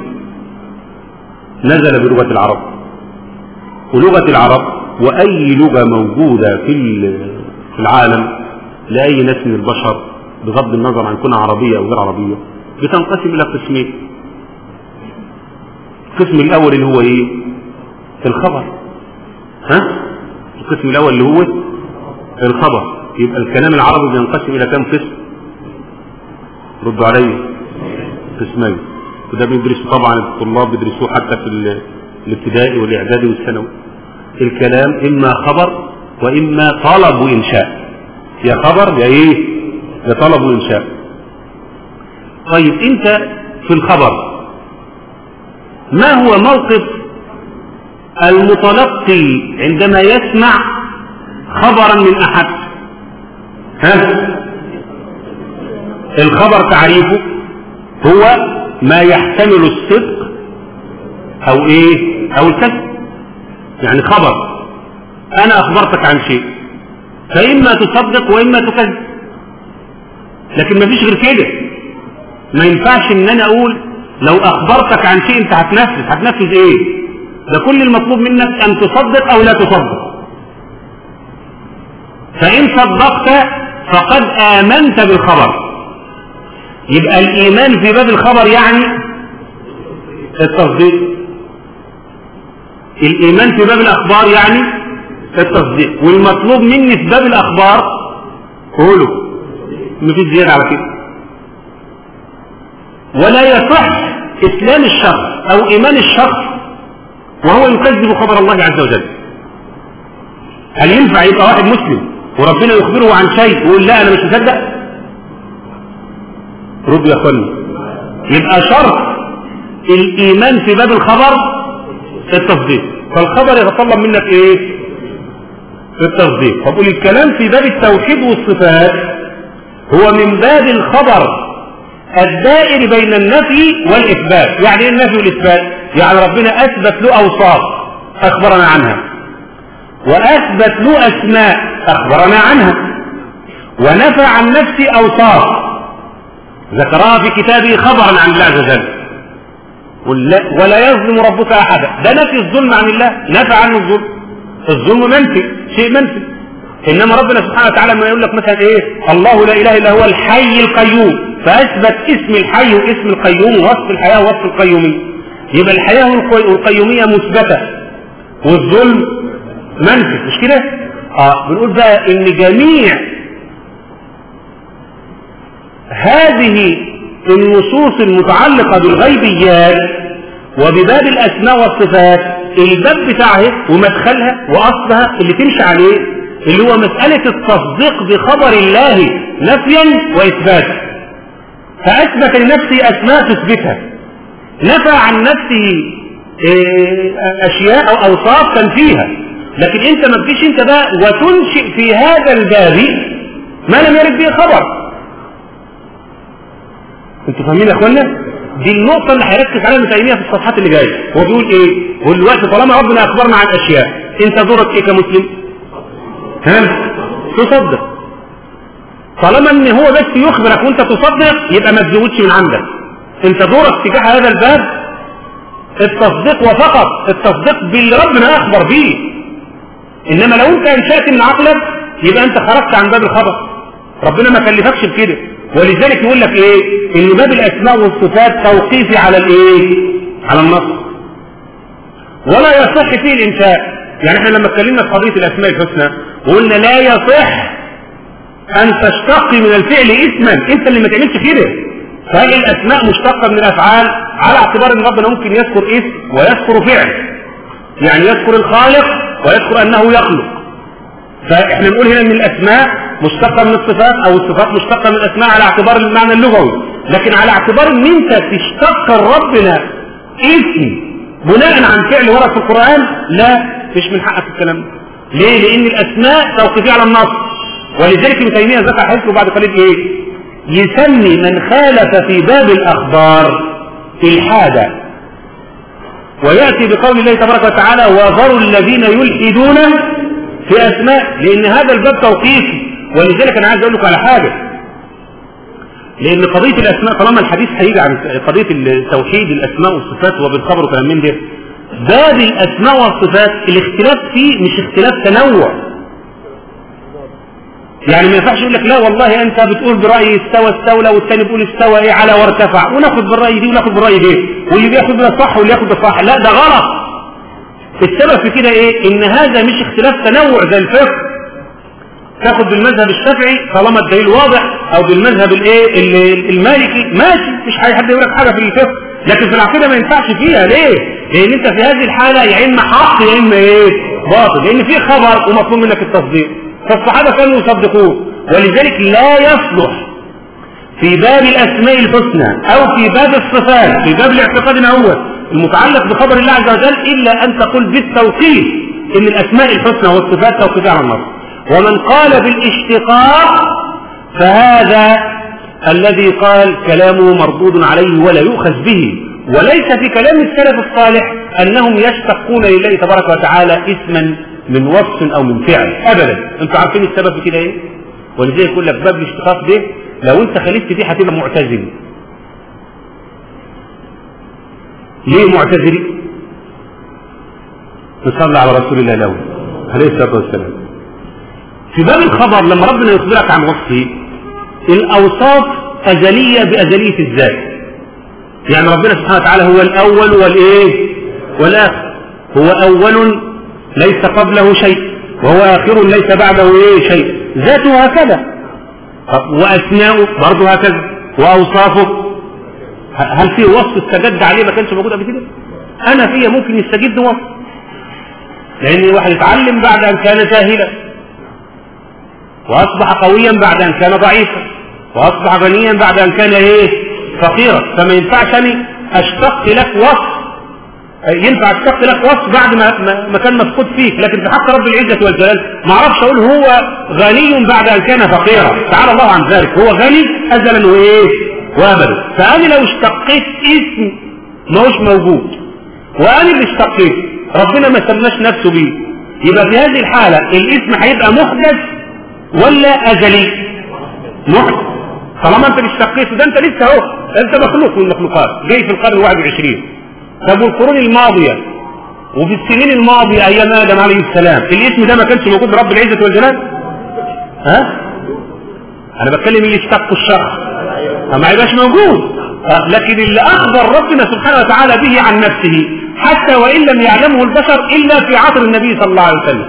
S1: نزل بلغة العرب ولغة العرب وأي لغة موجودة في في العالم لأي ناس من البشر بغض النظر عن كونها عربية أو غير عربية بتنقسم إلى قسمين القسم الأول اللي هو إيه؟ الخبر ها؟ القسم الأول اللي هو الخبر يبقى الكلام العربي بينقسم إلى كم قسم؟ ردوا علي قسمين وده بيدرسوا طبعا الطلاب بيدرسوه حتى في الابتدائي والإعدادي والثانوي الكلام إما خبر وإما طلب وإنشاء يا خبر يا إيه يا طلب وإنشاء طيب أنت في الخبر ما هو موقف المتلقي عندما يسمع خبرا من أحد ها الخبر تعريفه هو ما يحتمل الصدق أو إيه أو الكذب يعني خبر أنا أخبرتك عن شيء فإما تصدق وإما تكذب لكن ما فيش غير كده ما ينفعش ان انا اقول لو اخبرتك عن شيء انت هتنفذ هتنفذ ايه ده كل المطلوب منك ان تصدق او لا تصدق فان صدقت فقد امنت بالخبر يبقى الايمان في باب الخبر يعني التصديق الايمان في باب الاخبار يعني التصديق والمطلوب مني في باب الاخبار قولوا مفيش زيادة على كده ولا يصح اسلام الشخص او ايمان الشخص وهو يكذب خبر الله عز وجل هل ينفع يبقى واحد مسلم وربنا يخبره عن شيء ويقول لا انا مش مصدق رد يا اخواني يبقى شرط الايمان في باب الخبر التصديق فالخبر يتطلب منك ايه التصديق فقول الكلام في باب التوحيد والصفات هو من باب الخبر الدائر بين النفي والإثبات يعني ايه النفي والإثبات يعني ربنا أثبت له أوصاف أخبرنا عنها وأثبت له أسماء أخبرنا عنها ونفى عن نفسه أوصاف ذكرها في كتابه خبرا عن الله عز وجل ولا يظلم ربك أحدا ده نفي الظلم عن الله نفى عنه الظلم الظلم منفي شيء منفي إنما ربنا سبحانه وتعالى ما يقول لك مثلا إيه الله لا إله إلا هو الحي القيوم فأثبت اسم الحي واسم القيوم ووصف الحياة ووصف القيومية يبقى الحياة والقيومية مثبتة والظلم منفي مش كده؟ اه بنقول بقى ان جميع هذه النصوص المتعلقة بالغيبيات وبباب الأسماء والصفات الباب بتاعها ومدخلها وأصلها اللي تمشي عليه اللي هو مسألة التصديق بخبر الله نفيا وإثباتا فأثبت لنفسه أسماء تثبتها نفى عن نفسه أشياء أو أوصاف تنفيها لكن أنت ما تجيش أنت بقى وتنشئ في هذا الباب ما لم يرد به خبر انتوا فاهمين يا اخوانا دي النقطة اللي هيركز عليها ابن تيمية في الصفحات اللي جاية هو بيقول ايه هو دلوقتي طالما ربنا اخبرنا عن اشياء انت دورك ايه كمسلم ها تصدق طالما ان هو بس يخبرك وانت تصدق يبقى ما تزودش من عندك انت دورك تجاه هذا الباب التصديق وفقط التصديق باللي ربنا اخبر به انما لو انت انشأت من عقلك يبقى انت خرجت عن باب الخبر ربنا ما كلفكش بكده ولذلك يقول لك ايه ان باب الاسماء والصفات توقيفي على الايه على النص ولا يصح فيه الانشاء يعني احنا لما اتكلمنا في قضيه الاسماء الحسنى وقلنا لا يصح ان تشتقي من الفعل اسما انت اللي ما تعملش كده فهذه الاسماء مشتقه من الافعال على اعتبار ان ربنا ممكن يذكر اسم ويذكر فعل يعني يذكر الخالق ويذكر انه يخلق فاحنا نقول هنا ان الاسماء مشتقة من الصفات او الصفات مشتقة من الاسماء على اعتبار المعنى اللغوي لكن على اعتبار ان انت تشتق ربنا اسم بناء عن فعل ورد في القرآن لا مش من حقك الكلام ده ليه لان الاسماء توقيفية على النص ولذلك ابن تيمية ذكر حديثه بعد قليل ايه يسمي من خالف في باب الاخبار الحادة ويأتي بقول الله تبارك وتعالى وذروا الذين يلحدون في اسماء لان هذا الباب توقيفي ولذلك انا عايز اقول لكم على حاجه لان قضيه الاسماء طالما الحديث هيجي عن قضيه توحيد الاسماء والصفات وبالخبر وكلام من ده باب الاسماء والصفات الاختلاف فيه مش اختلاف تنوع يعني ما ينفعش يقول لك لا والله انت بتقول برايي استوى استولى والثاني بيقول استوى ايه على وارتفع وناخد بالراي دي وناخد بالراي ده واللي بياخد ده صح واللي ياخد ده صح لا ده غلط السبب في كده ايه ان هذا مش اختلاف تنوع زي الفقه تاخد بالمذهب الشافعي طالما الدليل واضح او بالمذهب الايه المالكي ماشي مش اي حد يقول لك حاجه في الفقه لكن في العقيده ما ينفعش فيها ليه لان انت في هذه الحاله يا اما حق يا اما ايه باطل لان في خبر ومطلوب منك التصديق فالصحابه كانوا يصدقون ولذلك لا يصلح في باب الاسماء الحسنى او في باب الصفات في باب الاعتقاد الاول المتعلق بخبر الله عز وجل الا ان تقول بالتوقيف ان الاسماء الحسنى والصفات توقيفيه على النص ومن قال بالاشتقاق فهذا الذي قال كلامه مردود عليه ولا يؤخذ به وليس في كلام السلف الصالح أنهم يشتقون لله تبارك وتعالى اسما من وصف او من فعل ابدا انتوا عارفين السبب في كده ايه ولذلك يقول لك باب الاشتقاق ده لو انت خالفت فيه هتبقى معتزلي ليه معتزلي نصلي على رسول الله له عليه الصلاه والسلام في باب الخبر لما ربنا يخبرك عن وصفه الاوصاف ازليه بازليه الذات يعني ربنا سبحانه وتعالى هو الاول والايه والاخر هو اول ليس قبله شيء وهو اخر ليس بعده ايه شيء ذاته هكذا واسماؤه برضه هكذا واوصافه هل في وصف استجد عليه ما كانش موجود قبل كده انا فيا ممكن يستجد وصف لان واحد يتعلم بعد ان كان جاهلا واصبح قويا بعد ان كان ضعيفا واصبح غنيا بعد ان كان ايه فقيرا فما ينفعش اني اشتق لك وصف ينفع اشتق لك وصف بعد ما ما كان مفقود فيك لكن في حق رب العزه والجلال ما اعرفش اقول هو غني بعد ان كان فقيرا تعالى الله عن ذلك هو غني ازلا وايه وابدا فانا لو اشتقيت اسم ما هوش موجود وانا اللي اشتقيت ربنا ما سماش نفسه بيه يبقى في هذه الحاله الاسم هيبقى محدث ولا ازلي محدث طالما انت اللي اشتقيته ده انت لسه اهو انت مخلوق من المخلوقات جاي في القرن ال 21 طب والقرون الماضيه وفي السنين الماضيه ايام ادم عليه السلام الاسم ده ما كانش موجود برب العزه والجلال ها انا بتكلم اللي اشتق الشخص ما يبقاش موجود لكن اللي اخبر ربنا سبحانه وتعالى به عن نفسه حتى وان لم يعلمه البشر الا في عصر النبي صلى الله عليه وسلم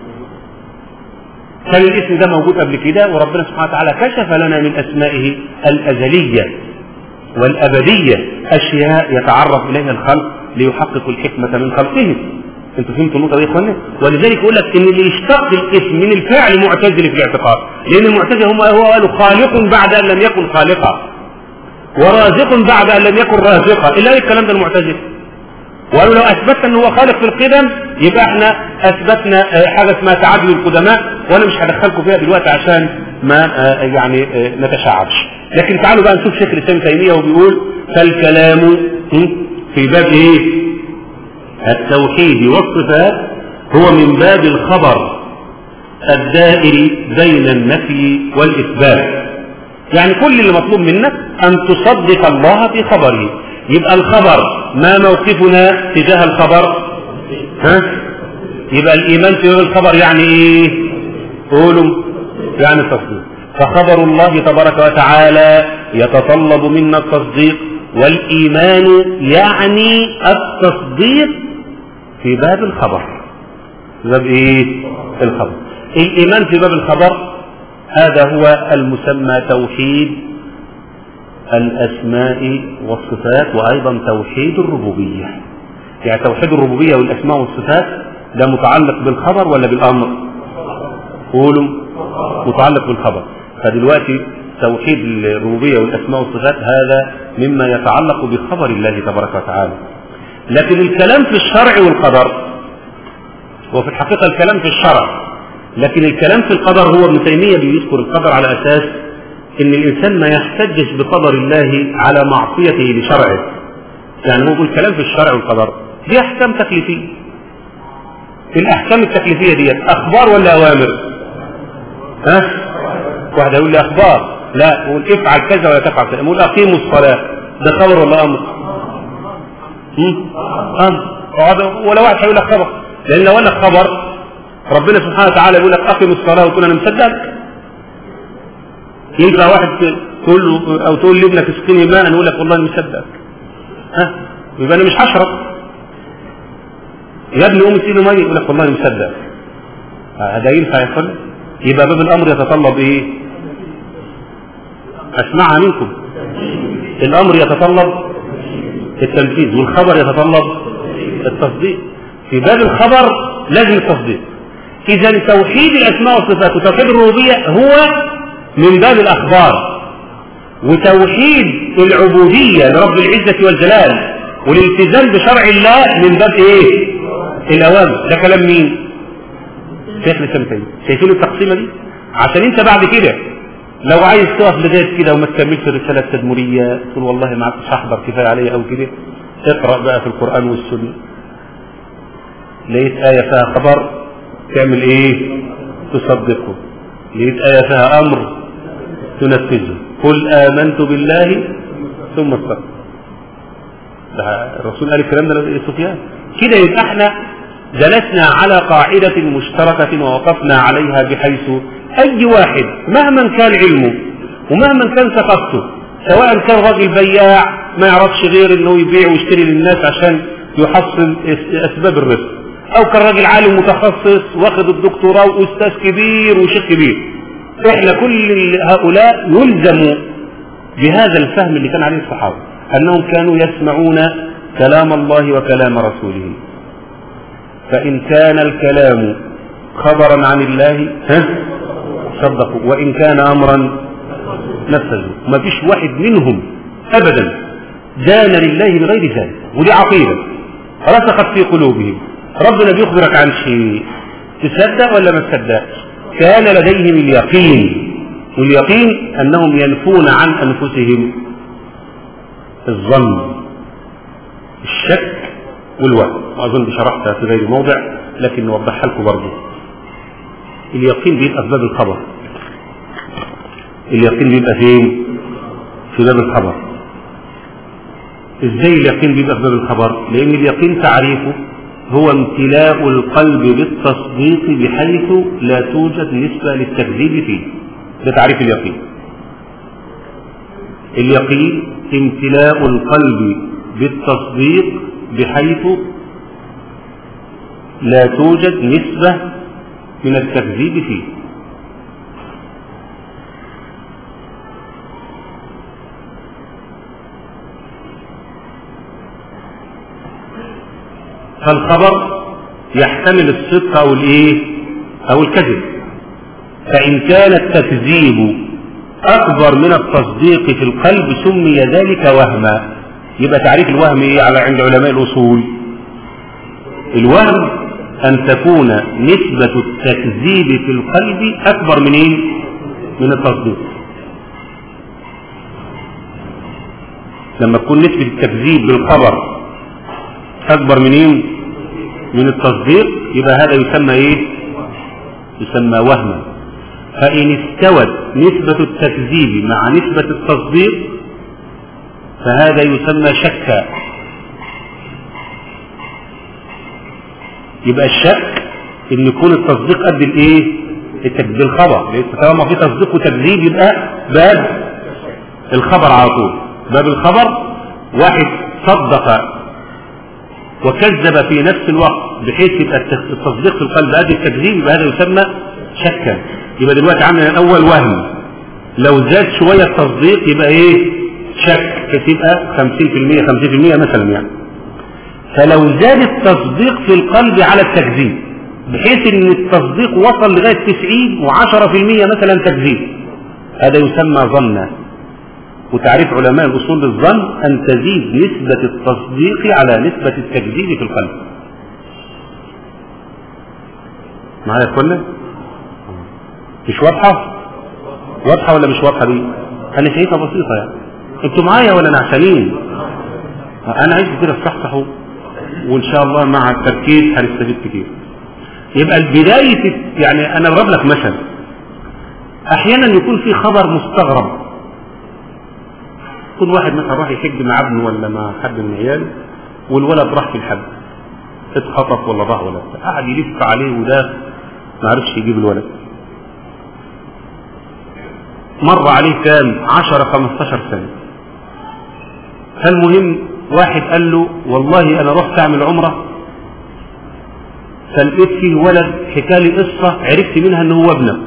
S1: كان الاسم ده موجود قبل كده وربنا سبحانه وتعالى كشف لنا من اسمائه الازليه والابديه اشياء يتعرف اليها الخلق ليحققوا الحكمه من خلقهم انتوا فهمتوا النقطه دي يا اخوانا ولذلك يقول لك ان اللي يشتق الاسم من الفعل معتزل في الاعتقاد لان المعتزله هم هو قالوا خالق بعد ان لم يكن خالقا ورازق بعد ان لم يكن رازقا الا ايه الكلام ده المعتزله وقالوا لو اثبتنا ان هو خالق في القدم يبقى احنا اثبتنا حاجه اسمها تعدد القدماء وانا مش هدخلكم فيها دلوقتي عشان ما يعني نتشعبش لكن تعالوا بقى نشوف شيخ الاسلام تيميه وبيقول فالكلام في باب ايه التوحيد والصفات هو من باب الخبر الدائر بين النفي والاثبات يعني كل اللي مطلوب منك ان تصدق الله في خبره يبقى الخبر ما موقفنا تجاه الخبر ها يبقى الايمان في الخبر يعني ايه قولوا يعني التصديق فخبر الله تبارك وتعالى يتطلب منا التصديق والايمان يعني التصديق في باب الخبر في باب ايه الخبر الايمان في باب الخبر هذا هو المسمى توحيد الاسماء والصفات وايضا توحيد الربوبيه يعني توحيد الربوبيه والاسماء والصفات ده متعلق بالخبر ولا بالامر قولوا متعلق بالخبر فدلوقتي توحيد الربوبيه والاسماء والصفات هذا مما يتعلق بخبر الله تبارك وتعالى لكن الكلام في الشرع والقدر وفي الحقيقه الكلام في الشرع لكن الكلام في القدر هو ابن تيميه بيذكر القدر على اساس ان الانسان ما يحتجش بقدر الله على معصيته لشرعه يعني هو بيقول كلام في الشرع والقدر دي احكام تكليفيه الاحكام التكليفيه ديت اخبار ولا اوامر ها واحد يقول لي اخبار لا يقول افعل كذا ولا تفعل كذا يقول اقيموا الصلاه ده خبر ولا امر امر ولا واحد هيقول لك خبر لان لو قال لك خبر ربنا سبحانه وتعالى يقول لك اقم الصلاه وتقول انا مصدقك ينفع واحد تقول له او تقول لابنك اسقني ماء يقول لك والله انا مصدقك ها يبقى انا مش هشرب يا ابني قوم اسقيني ميه يقول لك والله انا مصدقك هذا ينفع يا اخوانا يبقى باب الامر يتطلب ايه اسمعها منكم الامر يتطلب التنفيذ والخبر يتطلب التصديق في باب الخبر لازم التصديق اذا توحيد الاسماء والصفات وتوحيد الربوبيه هو من باب الاخبار وتوحيد العبوديه لرب العزه والجلال والالتزام بشرع الله من باب ايه الاوامر ده كلام مين شيخ الاسلام تيميه شايفين التقسيمه دي عشان انت بعد كده لو عايز تقف لغايه كده وما تكملش الرساله التدمريه تقول والله ما عدتش هحضر كفايه عليا او كده اقرا بقى في القران والسنه لقيت ايه فيها خبر تعمل ايه تصدقه لقيت آية فيها أمر تنفذه قل آمنت بالله ثم استقم الرسول قال الكلام ده لسفيان كده يبقى احنا جلسنا على قاعدة مشتركة ووقفنا عليها بحيث أي واحد مهما كان علمه ومهما كان ثقافته سواء كان راجل بياع ما يعرفش غير انه يبيع ويشتري للناس عشان يحصل اسباب الرزق او كان راجل عالم متخصص واخد الدكتوراه واستاذ كبير وشيخ كبير احنا كل هؤلاء يلزموا بهذا الفهم اللي كان عليه الصحابه انهم كانوا يسمعون كلام الله وكلام رسوله فان كان الكلام خبرا عن الله ها صدقوا وان كان امرا نفذوا ما فيش واحد منهم ابدا دان لله بغير ذلك ودي عقيده رسخت في قلوبهم ربنا بيخبرك عن شيء تصدق ولا ما تصدقش كان لديهم اليقين واليقين انهم ينفون عن انفسهم الظن الشك والوهم واظن شرحتها في غير موضع لكن نوضحها لكم برضه اليقين بيبقى في باب الخبر اليقين بيبقى فين في باب الخبر ازاي اليقين بيبقى في باب الخبر لان اليقين تعريفه هو امتلاء القلب بالتصديق بحيث لا توجد نسبة للتكذيب فيه ده تعريف اليقين اليقين امتلاء القلب بالتصديق بحيث لا توجد نسبة من التكذيب فيه فالخبر يحتمل الصدق او الايه او الكذب فان كان التكذيب اكبر من التصديق في القلب سمي ذلك وهما يبقى تعريف الوهم ايه على عند علماء الاصول الوهم ان تكون نسبة التكذيب في القلب اكبر من ايه من التصديق لما تكون نسبة التكذيب بالخبر اكبر من ايه من التصديق يبقى هذا يسمى ايه يسمى وهما فان استوت نسبة التكذيب مع نسبة التصديق فهذا يسمى شكا يبقى الشك ان يكون التصديق قد الايه التكذيب الخبر لان طالما في تصديق وتكذيب يبقى باب الخبر على طول باب الخبر واحد صدق وكذب في نفس الوقت بحيث يبقى التصديق في القلب ادي التكذيب يبقى هذا يسمى شكا يبقى دلوقتي عندنا الاول وهم لو زاد شويه التصديق يبقى ايه شك فتبقى 50% 50% مثلا يعني فلو زاد التصديق في القلب على التكذيب بحيث ان التصديق وصل لغايه 90 و10% مثلا تكذيب هذا يسمى ظنا وتعريف علماء الأصول للظن أن تزيد نسبة التصديق على نسبة التكذيب في القلب معايا يا اخوانا مش واضحة واضحة ولا مش واضحة دي أنا شايفها بسيطة يعني انتوا معايا ولا نعسانين أنا عايز كده تصحصحوا وإن شاء الله مع التركيز هنستفيد كتير يبقى البداية يعني أنا أضرب لك مثل أحيانا يكون في خبر مستغرب يكون واحد مثلا راح يحج مع ابنه ولا مع حد من عياله والولد راح في الحج اتخطف ولا راح ولا بتاع قعد يلف عليه وده ما عرفش يجيب الولد مر عليه كام 10 15 سنه فالمهم واحد قال له والله انا رحت اعمل عمره فلقيت فيه ولد حكى لي قصه عرفت منها ان هو ابنك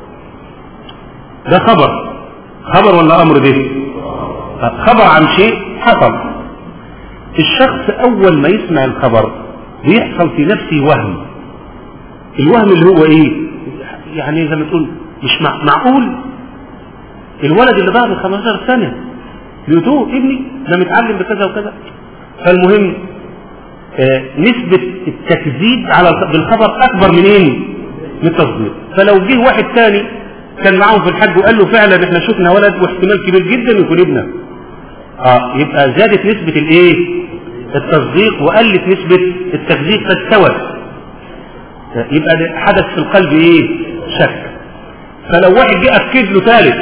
S1: ده خبر خبر ولا امر ده خبر عن شيء حصل الشخص اول ما يسمع الخبر بيحصل في نفسه وهم الوهم اللي هو ايه يعني زي ما تقول مش مع... معقول الولد اللي بعد 15 سنه بيقولوا ابني ده متعلم بكذا وكذا فالمهم آه نسبة التكذيب على بالخبر أكبر من إيه؟ من التصديق فلو جه واحد ثاني كان معاهم في الحج وقال له فعلا احنا شفنا ولد واحتمال كبير جدا يكون ابنك اه يبقى زادت نسبة الايه التصديق وقلت نسبة التكذيب فاستوت يبقى ده حدث في القلب ايه شك فلو واحد جه اكد له ثالث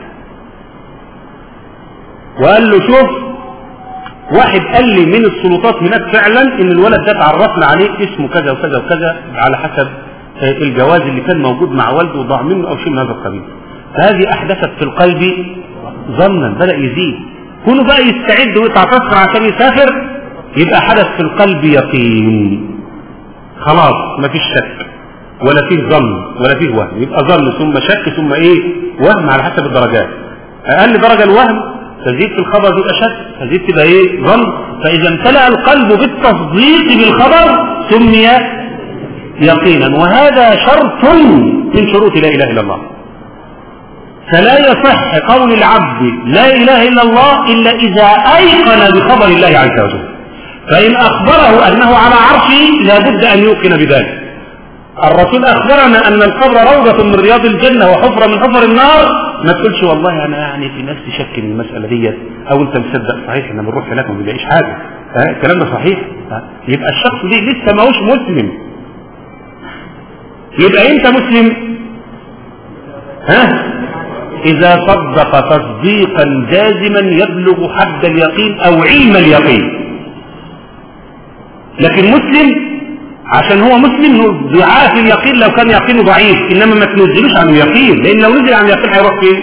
S1: وقال له شوف واحد قال لي من السلطات هناك فعلا ان الولد ده اتعرفنا عليه اسمه كذا وكذا وكذا على حسب الجواز اللي كان موجود مع والده وضاع منه او شيء من هذا القبيل فهذه احدثت في القلب ظنا بدا يزيد كونه بقى يستعد ويقطع تذكره عشان يسافر يبقى حدث في القلب يقين خلاص ما فيش شك ولا فيه ظن ولا فيه وهم يبقى ظن ثم شك ثم ايه وهم على حسب الدرجات اقل درجه الوهم تزيد في الخبر تبقى شك تزيد تبقى ايه ظن فاذا امتلأ القلب بالتصديق بالخبر سمي يقينا وهذا شرط من شروط لا اله الا الله فلا يصح قول العبد لا اله الا الله الا اذا ايقن بخبر الله عز وجل فان اخبره انه على عرشه لابد ان يوقن بذلك الرسول اخبرنا ان القبر روضة من رياض الجنة وحفرة من حفر النار ما تقولش والله انا يعني في نفسي شك من المسألة ديت او انت مصدق صحيح احنا بنروح هناك ما بنلاقيش حاجة ها الكلام ده صحيح ها؟ يبقى الشخص دي لسه ما هوش مسلم يبقى انت مسلم ها اذا صدق تصديقا جازما يبلغ حد اليقين او علم اليقين لكن مسلم عشان هو مسلم دعاء في اليقين لو كان يقينه ضعيف انما ما تنزلوش عن اليقين لان لو نزل عن اليقين هيروح فين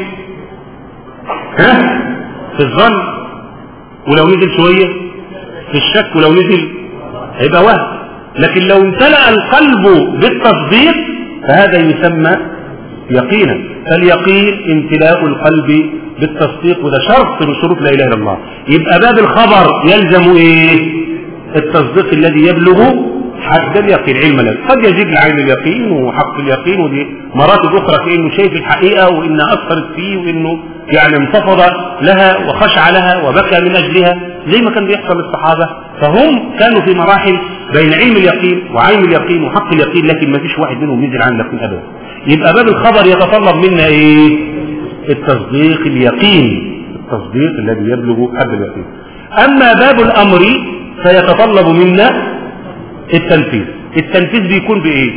S1: ها في الظن ولو نزل شويه في الشك ولو نزل هيبقى وهم لكن لو امتلأ القلب بالتصديق فهذا يسمى يقينا فاليقين امتلاء القلب بالتصديق وده شرط من شروط لا اله الا الله يبقى باب الخبر يلزم ايه التصديق الذي يبلغ حد اليقين علم اليقين قد يزيد العين اليقين وحق اليقين ودي مراتب اخرى في انه شايف الحقيقه وانها اثرت فيه وانه يعني انتفض لها وخشع لها وبكى من اجلها زي ما كان بيحصل للصحابه فهم كانوا في مراحل بين علم اليقين وعين اليقين وحق اليقين لكن ما فيش واحد منهم نزل عن اليقين ابدا يبقى باب الخبر يتطلب منا ايه التصديق اليقين التصديق الذي يبلغ حد اليقين اما باب الامر فيتطلب منا التنفيذ التنفيذ بيكون بايه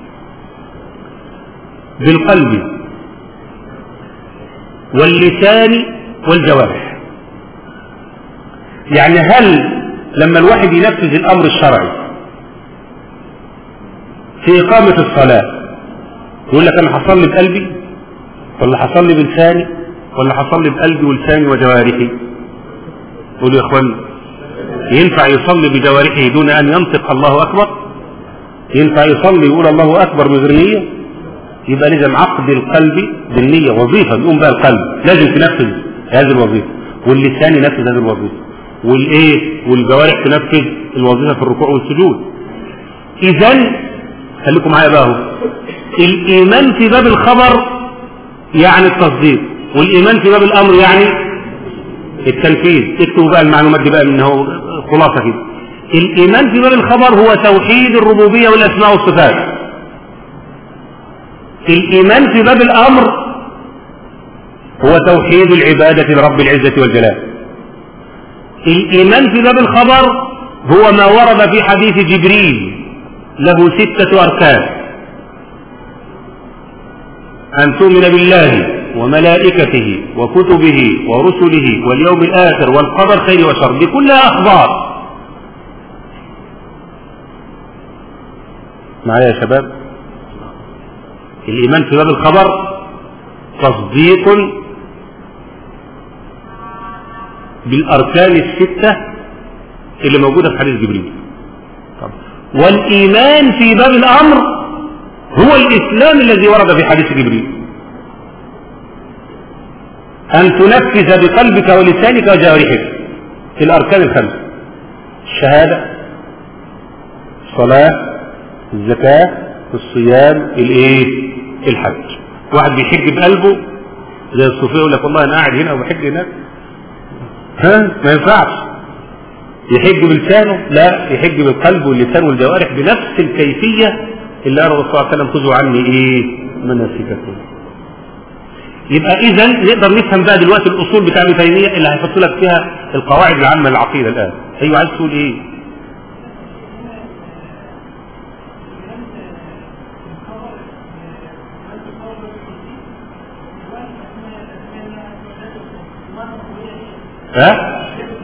S1: بالقلب واللسان والجوارح يعني هل لما الواحد ينفذ الامر الشرعي في اقامة الصلاة يقول لك انا هصلي بقلبي ولا هصلي بلساني ولا هصلي بقلبي ولساني وجوارحي قولوا يا اخوان ينفع يصلي بجوارحه دون ان ينطق الله اكبر ينفع يصلي يقول الله اكبر من غير نيه يبقى لازم عقد القلب بالنيه وظيفه بيقوم بها القلب لازم تنفذ هذه الوظيفه واللسان ينفذ هذه الوظيفه والايه والجوارح تنفذ الوظيفه في الركوع والسجود اذا خليكم معايا بقى اهو الايمان في باب الخبر يعني التصديق والايمان في باب الامر يعني التنفيذ اكتبوا بقى المعلومات دي بقى من هو خلاصه كده الايمان في باب الخبر هو توحيد الربوبيه والاسماء والصفات الإيمان في باب الأمر هو توحيد العبادة لرب العزة والجلال الإيمان في باب الخبر هو ما ورد في حديث جبريل له ستة أركان أن تؤمن بالله وملائكته وكتبه ورسله واليوم الآخر والقدر خير وشر دي كلها أخبار معايا يا شباب الإيمان في باب الخبر تصديق بالأركان الستة اللي موجودة في حديث جبريل والإيمان في باب الأمر هو الإسلام الذي ورد في حديث جبريل أن تنفذ بقلبك ولسانك وجوارحك في الأركان الخمسة الشهادة الصلاة الزكاة الصيام الإيه الحج واحد بيحج بقلبه زي الصوفيه يقول لك والله انا قاعد هنا وبحج هناك ها ما ينفعش يحج بلسانه لا يحج بالقلب واللسان والجوارح بنفس الكيفيه اللي قال الرسول صلى الله عليه وسلم خذوا عني ايه مناسككم يبقى اذا نقدر نفهم بقى دلوقتي الاصول بتاع ابن تيميه اللي هيحط لك فيها القواعد العامه للعقيده الان ايوه عايز تقول ايه ها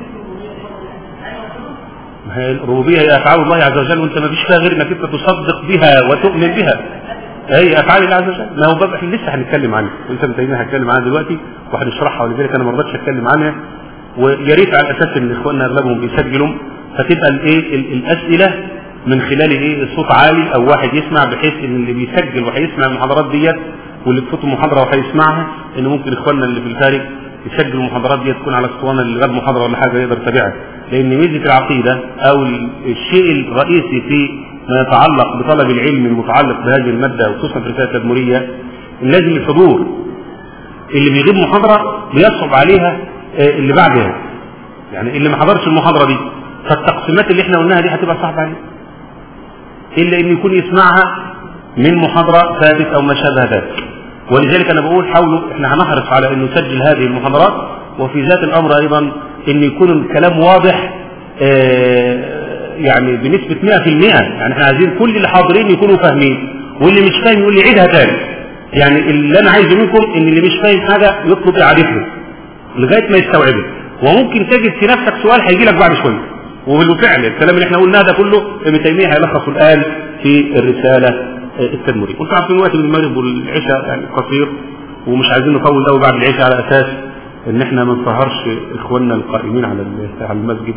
S1: ما هي الربوبيه هي افعال الله عز وجل وانت ما فيش فيها غير انك انت تصدق بها وتؤمن بها هي افعال الله عز وجل ما هو باب احنا لسه هنتكلم عنها وانت ابن تيميه هتكلم عنها دلوقتي وهنشرحها ولذلك انا ما رضيتش اتكلم عنها ويا ريت على اساس ان اخواننا اغلبهم بيسجلوا فتبقى الايه الاسئله من خلال ايه الصوت عالي او واحد يسمع بحيث ان اللي بيسجل وهيسمع المحاضرات ديت واللي تفوته محاضره وهيسمعها ان ممكن اخواننا اللي في الخارج يسجلوا المحاضرات دي تكون على اسطوانه اللي غاب محاضره ولا حاجه يقدر يتابعها لان ميزه العقيده او الشيء الرئيسي في ما يتعلق بطلب العلم المتعلق بهذه الماده وخصوصا في الرساله التدمريه ان لازم الحضور اللي بيغيب محاضره بيصعب عليها اللي بعدها يعني اللي ما حضرش المحاضره دي فالتقسيمات اللي احنا قلناها دي هتبقى صعبه عليه الا ان يكون يسمعها من محاضره فاتت او ما شابه ذلك ولذلك انا بقول حاولوا احنا هنحرص على ان نسجل هذه المحاضرات وفي ذات الامر ايضا ان يكون الكلام واضح اه يعني بنسبة 100% يعني احنا عايزين كل اللي حاضرين يكونوا فاهمين واللي مش فاهم يقول لي عيدها تاني يعني اللي انا عايزه منكم ان اللي مش فاهم حاجة يطلب اعادتها لغاية ما يستوعبه وممكن تجد في نفسك سؤال هيجي لك بعد شوية وبالفعل الكلام اللي احنا قلناه ده كله ابن تيمية هيلخصه الان في الرسالة التدمرية وانتم عارفين الوقت من المغرب والعشاء يعني قصير ومش عايزين نطول قوي بعد العشاء على اساس ان احنا ما نسهرش اخواننا القائمين على على المسجد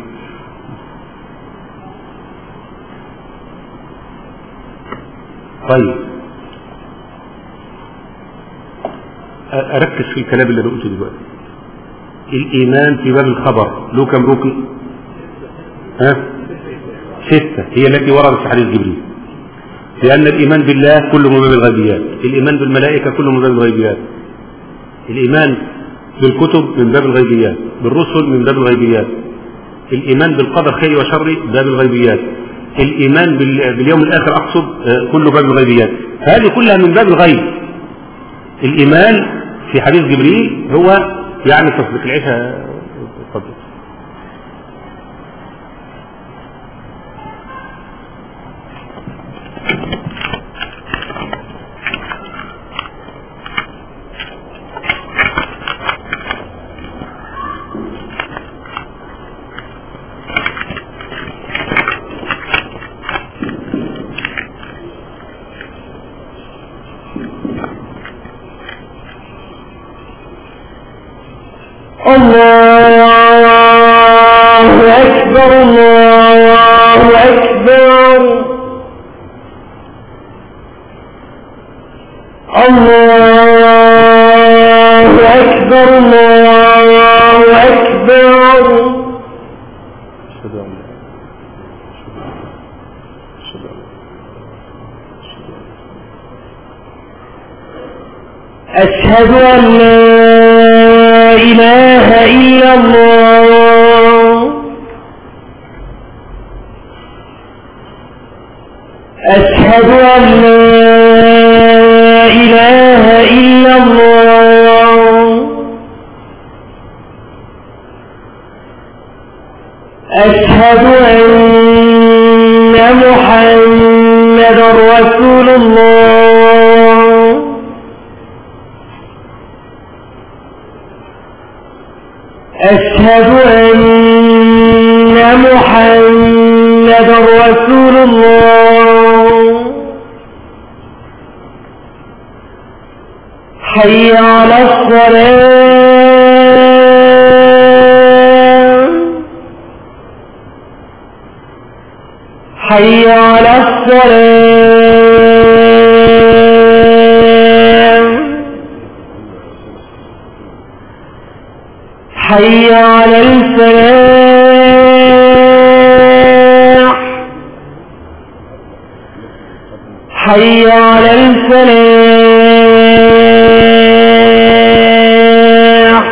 S1: طيب اركز في الكلام اللي انا قلته دلوقتي الايمان في باب الخبر له كم ركن ها ستة هي التي وردت في حديث جبريل لأن الإيمان بالله كله من باب الغيبيات الإيمان بالملائكة كله من باب الغيبيات الإيمان بالكتب من باب الغيبيات بالرسل من باب الغيبيات الإيمان بالقدر خير وشر باب الغيبيات الإيمان باليوم الآخر أقصد كله باب الغيبيات هذه كلها من باب الغيب الإيمان في حديث جبريل هو يعني تصديق العشاء اتفضل
S2: الله أكبر الله أكبر الله أكبر الله أكبر
S1: أشهد أن لا أشهد أن
S2: أشهد أن لا إله إلا الله أشهد أن لا إله إلا الله أشهد أن محمد رسول الله أشهد أن محمد رسول الله حي على الصلاة حي على الصلاة حي على الفلاح حي على الفلاح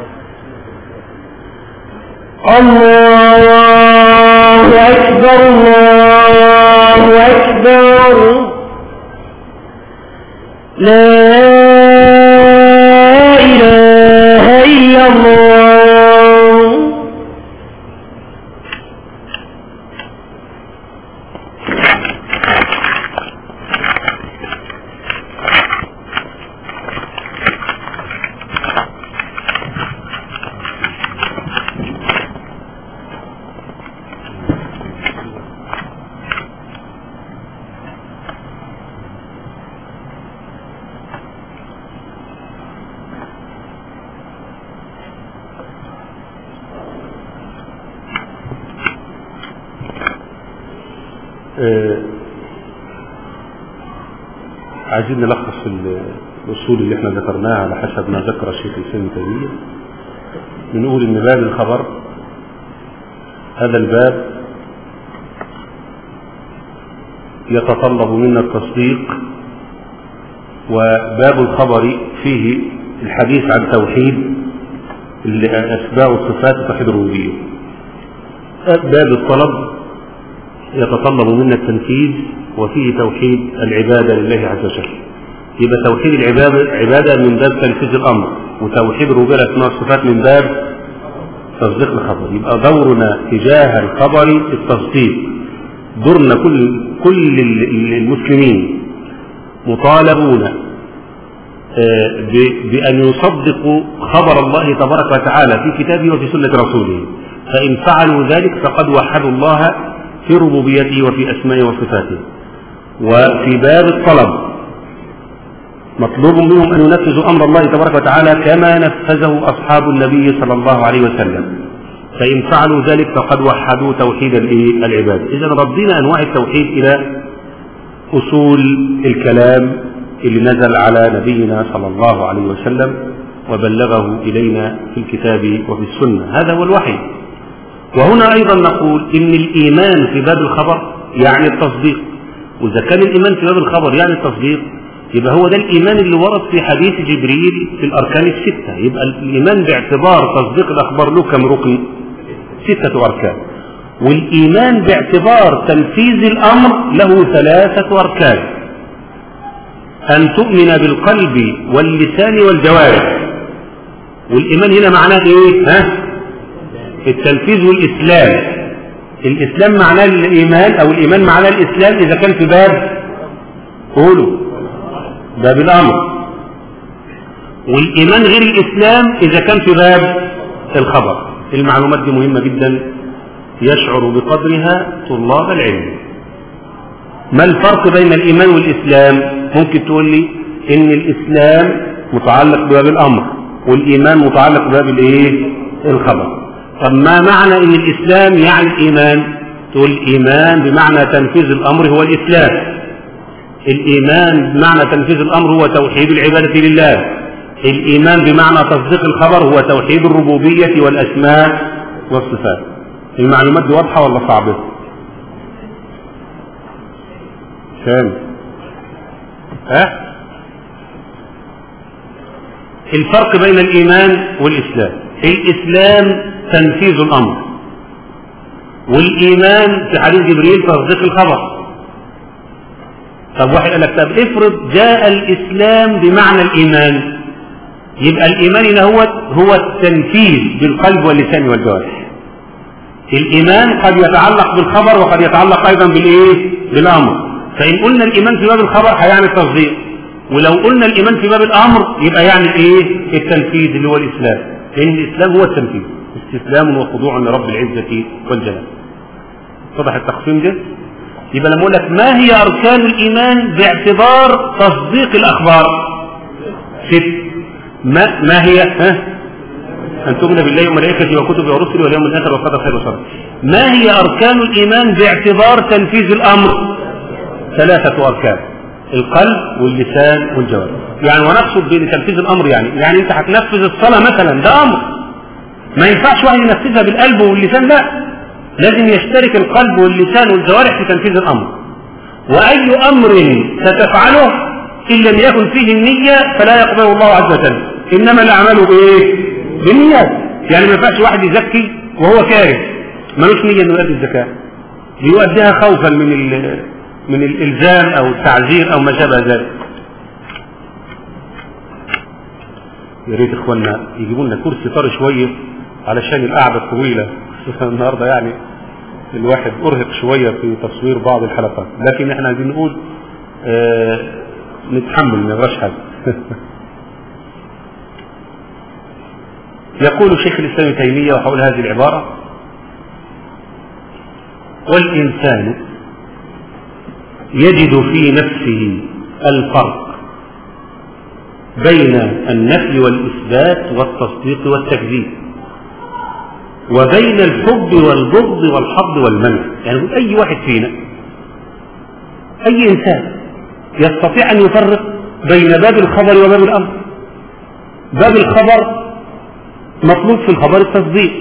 S2: الله أكبر الله أكبر لا إله إلا الله
S1: آه عايزين نلخص ال- الأصول اللي احنا ذكرناها على حسب ما ذكر الشيخ الإسلام تيمية بنقول إن باب الخبر هذا الباب يتطلب منا التصديق وباب الخبر فيه الحديث عن توحيد الأسماء والصفات وتوحيد الربوبية باب الطلب يتطلب منا التنفيذ وفيه توحيد العبادة لله عز وجل يبقى توحيد العبادة عبادة من باب تنفيذ الأمر وتوحيد الربوبية الأسماء والصفات من باب تصديق الخبر يبقى دورنا تجاه الخبر التصديق دورنا كل كل المسلمين مطالبون آه، ب- بأن يصدقوا خبر الله تبارك وتعالى في كتابه وفي سنة رسوله فإن فعلوا ذلك فقد وحدوا الله في ربوبيته وفي أسمائه وصفاته وفي باب الطلب مطلوب منهم أن ينفذوا أمر الله تبارك وتعالى كما نفذه أصحاب النبي صلى الله عليه وسلم فإن فعلوا ذلك فقد وحدوا توحيد الإيه؟ العباد إذا ردينا أنواع التوحيد إلى أصول الكلام اللي نزل على نبينا صلى الله عليه وسلم وبلغه إلينا في الكتاب وفي السنة هذا هو الوحي وهنا أيضا نقول إن الإيمان في باب الخبر يعني التصديق وإذا كان الإيمان في باب الخبر يعني التصديق يبقى هو ده الإيمان اللي ورد في حديث جبريل في الأركان الستة يبقى الإيمان باعتبار تصديق الأخبار له كم ركن ستة أركان والإيمان باعتبار تنفيذ الأمر له ثلاثة أركان أن تؤمن بالقلب واللسان والجوارح والإيمان هنا معناه إيه؟ ها؟ التنفيذ والإسلام الإسلام معناه الإيمان أو الإيمان معناه الإسلام إذا كان في باب قولوا باب الأمر والإيمان غير الإسلام إذا كان في باب الخبر المعلومات دي مهمة جدا يشعر بقدرها طلاب العلم ما الفرق بين الإيمان والإسلام ممكن تقول لي إن الإسلام متعلق بباب الأمر والإيمان متعلق بباب الإيه الخبر طب ما معنى إن الإسلام يعني الإيمان تقول الإيمان بمعنى تنفيذ الأمر هو الإسلام الإيمان بمعنى تنفيذ الأمر هو توحيد العبادة لله الإيمان بمعنى تصديق الخبر هو توحيد الربوبية والأسماء والصفات المعلومات دي واضحة ولا صعبة كام ها الفرق بين الإيمان والإسلام الإسلام تنفيذ الأمر والإيمان في حديث جبريل تصديق الخبر طب واحد قال لك طب افرض جاء الإسلام بمعنى الإيمان يبقى الإيمان هنا هو هو التنفيذ بالقلب واللسان والجوارح الإيمان قد يتعلق بالخبر وقد يتعلق أيضا بالإيه؟ بالأمر فإن قلنا الإيمان في باب الخبر هيعني التصديق ولو قلنا الإيمان في باب الأمر يبقى يعني الإيه؟ التنفيذ اللي هو الإسلام لأن الإسلام هو التنفيذ استسلام وخضوع لرب العزة والجلال اتضح التقسيم ده يبقى لما اقول لك ما هي اركان الايمان باعتبار تصديق الاخبار ست ما ما هي ها ان تؤمن بالله وملائكته وكتبه ورسله واليوم الاخر وقدر خير وشر ما هي اركان الايمان باعتبار تنفيذ الامر ثلاثه اركان القلب واللسان والجوارح يعني ونقصد بتنفيذ الامر يعني يعني انت هتنفذ الصلاه مثلا ده امر ما ينفعش واحد ينفذها بالقلب واللسان لا لازم يشترك القلب واللسان والجوارح في تنفيذ الامر واي امر ستفعله ان لم يكن فيه النيه فلا يقبله الله عز وجل انما الاعمال بايه بالنيات يعني ما ينفعش واحد يزكي وهو كاره ملوش نيه انه يؤدي الزكاه يؤديها خوفا من ال من الالزام او التعذير او ما شابه ذلك يا ريت اخواننا يجيبوا لنا كرسي طري شويه علشان القعده الطويله خصوصا النهارده يعني الواحد ارهق شويه في تصوير بعض الحلقات لكن احنا عايزين نقول آه نتحمل ما نغش حاجه يقول شيخ الاسلام ابن تيميه وحول هذه العباره والانسان يجد في نفسه الفرق بين النفي والاثبات والتصديق والتكذيب وبين الحب والبغض والحظ والمنع يعني اي واحد فينا أي إنسان يستطيع أن يفرق بين باب الخبر وباب الأمر باب الخبر مطلوب في الخبر التصديق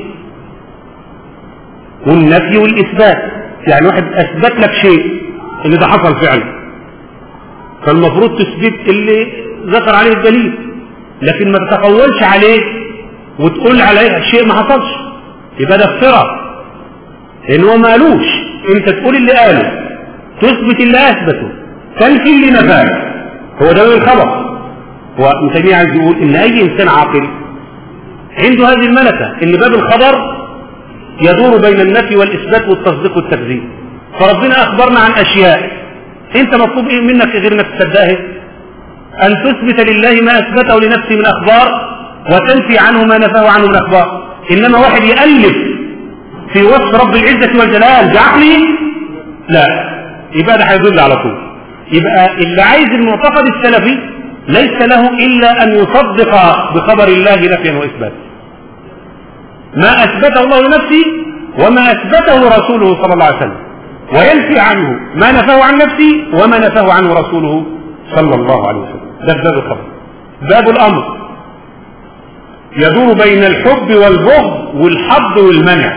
S1: والنفي والإثبات يعني واحد أثبت لك شيء إن ده حصل فعلا فالمفروض تثبت اللي ذكر عليه الدليل لكن ما تتقولش عليه وتقول عليه شيء ما حصلش يبقى ده افتراء لان هو ما قالوش انت تقول اللي قاله تثبت اللي اثبته تنفي اللي نفاه هو ده الخبر هو ابن تيميه عايز يقول ان اي انسان عاقل عنده هذه الملكه ان باب الخبر يدور بين النفي والاثبات والتصديق والتكذيب فربنا اخبرنا عن اشياء انت مطلوب ايه منك غير انك تصدقها ان تثبت لله ما اثبته لنفسه من اخبار وتنفي عنه ما نفاه عنه من اخبار انما واحد يالف في وصف رب العزه والجلال بعقله لا يبقى ده هيضل على طول يبقى اللي عايز المعتقد السلفي ليس له الا ان يصدق بخبر الله نفيا واثباتا ما اثبته الله لنفسه وما اثبته رسوله صلى الله عليه وسلم وينفي عنه ما نفاه عن نفسه وما نفاه عنه رسوله صلى الله عليه وسلم ده باب الخبر باب الامر يدور بين الحب والبغض والحظ والمنع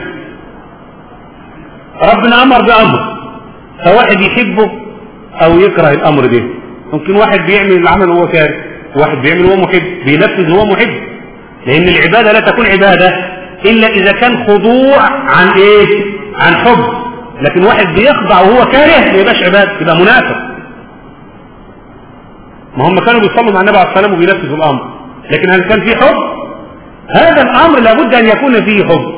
S1: ربنا امر بامر فواحد يحبه او يكره الامر ده ممكن واحد بيعمل العمل وهو كاره واحد بيعمل وهو محب بينفذ وهو محب لان العباده لا تكون عباده الا اذا كان خضوع عن ايه عن حب لكن واحد بيخضع وهو كاره ما يبقاش عباده يبقى منافق ما هم كانوا بيصلوا مع النبي عليه الصلاه والسلام وبينفذوا الامر لكن هل كان في حب هذا الامر لابد ان يكون فيه حب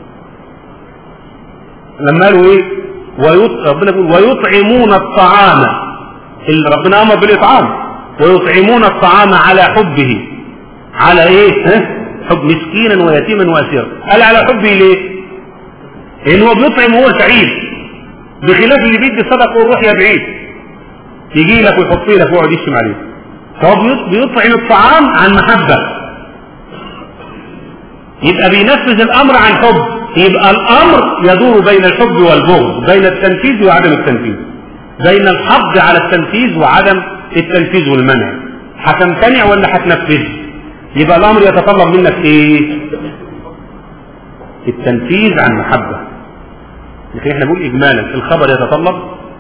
S1: لما قالوا ايه ويط... ربنا يقول ويطعمون الطعام اللي ربنا امر بالاطعام ويطعمون الطعام على حبه على ايه ها؟ حب مسكينا ويتيما واسيرا قال على حبه ليه لان هو بيطعم وهو سعيد بخلاف اللي بيدي صدقه ويروح يا بعيد يجي لك ويحط لك ويقعد يشتم عليه فهو بيطعم الطعام عن محبه يبقى بينفذ الامر عن حب يبقى الامر يدور بين الحب والبغض بين التنفيذ وعدم التنفيذ بين الحظ على التنفيذ وعدم التنفيذ والمنع هتمتنع ولا هتنفذ يبقى الامر يتطلب منك ايه التنفيذ عن محبة لكن احنا بنقول اجمالا الخبر يتطلب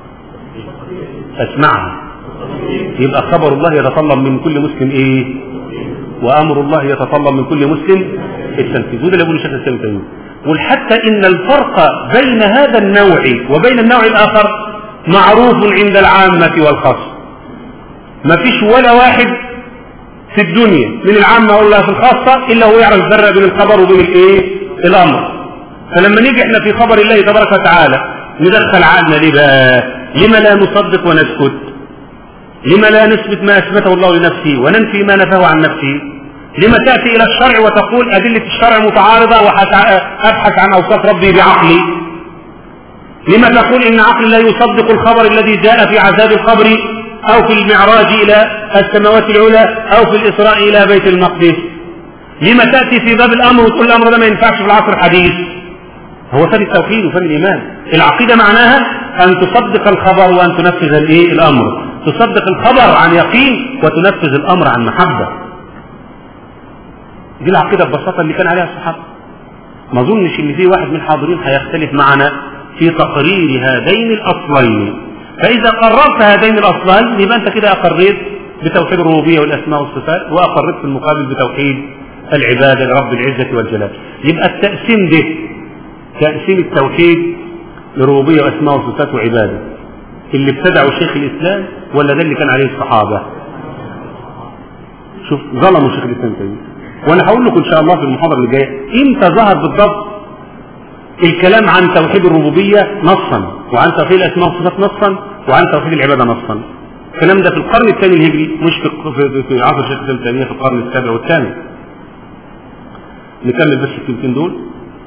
S1: اسمعها يبقى خبر الله يتطلب من كل مسلم ايه وامر الله يتطلب من كل مسلم التنفيذ وده اللي يقوله الشيخ الاسلام تيميه وحتى ان الفرق بين هذا النوع وبين النوع الاخر معروف عند العامة والخاصة ما فيش ولا واحد في الدنيا من العامة ولا في الخاصة الا هو يعرف الفرق بين الخبر وبين الايه الامر فلما نيجي احنا في خبر الله تبارك وتعالى ندخل عقلنا ليه بقى لما لا نصدق ونسكت لما لا نثبت ما اثبته الله لنفسه وننفي ما نفاه عن نفسه لما تأتي إلى الشرع وتقول أدلة الشرع متعارضة وأبحث عن أوصاف ربي بعقلي لما تقول إن عقلي لا يصدق الخبر الذي جاء في عذاب القبر أو في المعراج إلى السماوات العلى أو في الإسراء إلى بيت المقدس لما تأتي في باب الأمر وتقول الأمر ده ما ينفعش في العصر الحديث هو فن التوحيد وفن الإيمان العقيدة معناها أن تصدق الخبر وأن تنفذ الإيه الأمر تصدق الخبر عن يقين وتنفذ الأمر عن محبة دي العقيدة ببساطة اللي كان عليها الصحابة ما اظنش ان في واحد من الحاضرين هيختلف معنا في تقرير هذين الاصلين فاذا قررت هذين الاصلين يبقى انت كده اقريت بتوحيد الربوبيه والاسماء والصفات واقررت في المقابل بتوحيد العباده لرب العزه والجلال يبقى التقسيم ده تقسيم التوحيد لربوبيه واسماء وصفات وعباده اللي ابتدعه شيخ الاسلام ولا ده اللي كان عليه الصحابه شوف ظلموا شيخ الاسلام تيميه وانا هقول لكم ان شاء الله في المحاضره اللي جايه امتى ظهر بالضبط الكلام عن توحيد الربوبيه نصا وعن توحيد الاسماء والصفات نصا وعن توحيد العباده نصا الكلام ده في القرن الثاني الهجري مش في في, في عصر الشيخ الاسلام تيميه في القرن السابع والثامن نكمل بس الكلمتين دول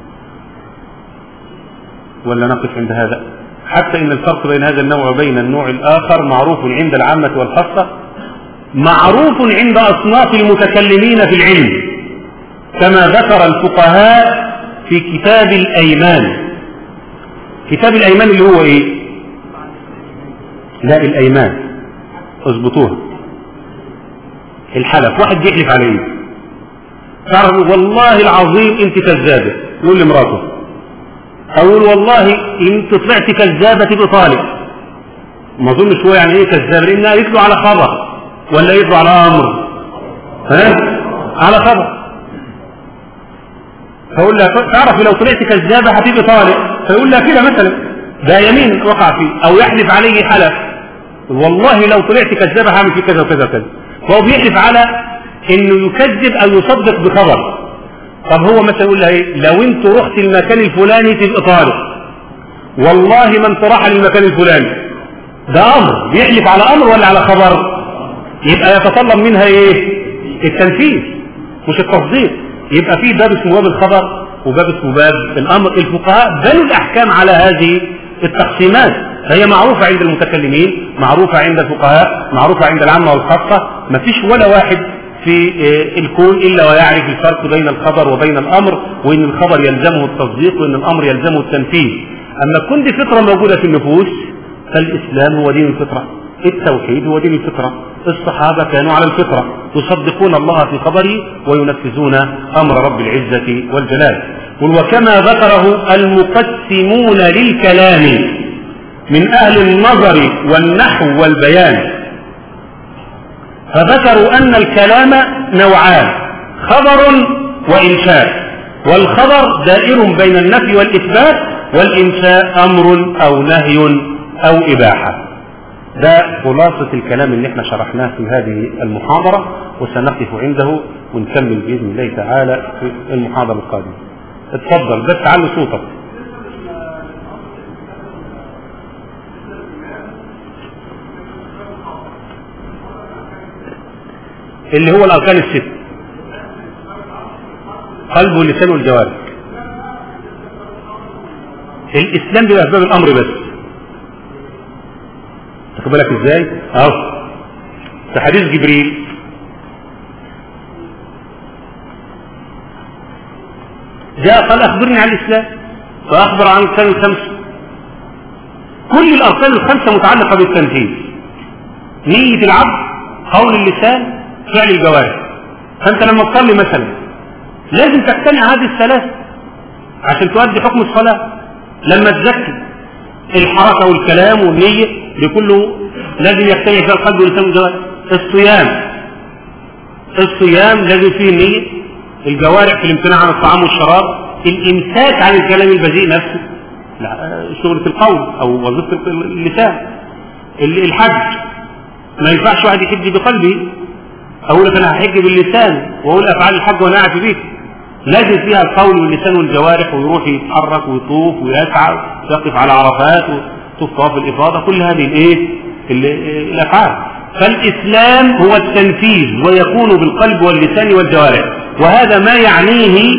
S1: ولا نقف عند هذا حتى ان الفرق بين هذا النوع وبين النوع الاخر معروف عند العامه والخاصه معروف عند اصناف المتكلمين في العلم كما ذكر الفقهاء في كتاب الايمان كتاب الايمان اللي هو ايه لا الايمان اظبطوها الحلف واحد بيحلف على ايه تعرف والله العظيم انت كذابه يقول لمراته اقول والله انت طلعت كذابه تبقى طالق ما اظنش هو يعني ايه كذاب لانها يتلو على خبر ولا يتلو على امر ها على خبر فيقول لها تعرف لو طلعت كذابه هتبقى طالق فيقول لها كده مثلا ده يمين وقع فيه او يحلف عليه حلف والله لو طلعت كذابه هعمل فيه كذا وكذا وكذا فهو بيحلف على انه يكذب او يصدق بخبر طب هو مثلا يقول لها ايه لو انت رحت المكان الفلاني تبقى طالق والله ما انت راح للمكان الفلاني ده امر بيحلف على امر ولا على خبر يبقى يتطلب منها ايه التنفيذ مش التصديق يبقى في باب اسمه باب الخبر وباب اسمه باب الامر الفقهاء بنوا الاحكام على هذه التقسيمات فهي معروفة عند المتكلمين معروفة عند الفقهاء معروفة عند العامة والخاصة ما فيش ولا واحد في الكون إلا ويعرف الفرق بين الخبر وبين الأمر وإن الخبر يلزمه التصديق وإن الأمر يلزمه التنفيذ أما كل فطرة موجودة في النفوس فالإسلام هو دين الفطرة التوحيد هو دين الفطرة الصحابة كانوا على الفطرة يصدقون الله في خبره وينفذون أمر رب العزة والجلال وكما ذكره المقسمون للكلام من أهل النظر والنحو والبيان فذكروا أن الكلام نوعان خبر وإنشاء والخبر دائر بين النفي والإثبات والإنشاء أمر أو نهي أو إباحة ده خلاصة الكلام اللي احنا شرحناه في هذه المحاضرة وسنقف عنده ونكمل بإذن الله تعالى في المحاضرة القادمة اتفضل بس تعالوا صوتك اللي هو الأركان الست قلب واللسان والجوارح الإسلام بيبقى أسباب الأمر بس تاخد بالك ازاي اهو في حديث جبريل جاء قال اخبرني عن الاسلام فاخبر عن الاركان الخمسه كل الاركان الخمسه متعلقه بالتنفيذ نيه العبد قول اللسان فعل الجوارح فانت لما تصلي مثلا لازم تقتنع هذه الثلاثه عشان تؤدي حكم الصلاه لما تزكي الحركه والكلام والنيه لكله لازم يجتمع فيها القلب واللسان والجوارح الصيام الصيام لازم فيه النية الجوارح في الامتناع عن الطعام والشراب الامساك عن الكلام البذيء نفسه لا شغلة القول او وظيفة اللسان الحج ما ينفعش واحد يحج بقلبه اقول لك انا هحج باللسان واقول افعال الحج وانا قاعد في بيتي لازم فيها القول واللسان والجوارح ويروح يتحرك ويطوف ويسعى ويقف على عرفات ويطوف طواف الافاضه كل هذه الايه الافعال فالاسلام هو التنفيذ ويكون بالقلب واللسان والجوارح وهذا ما يعنيه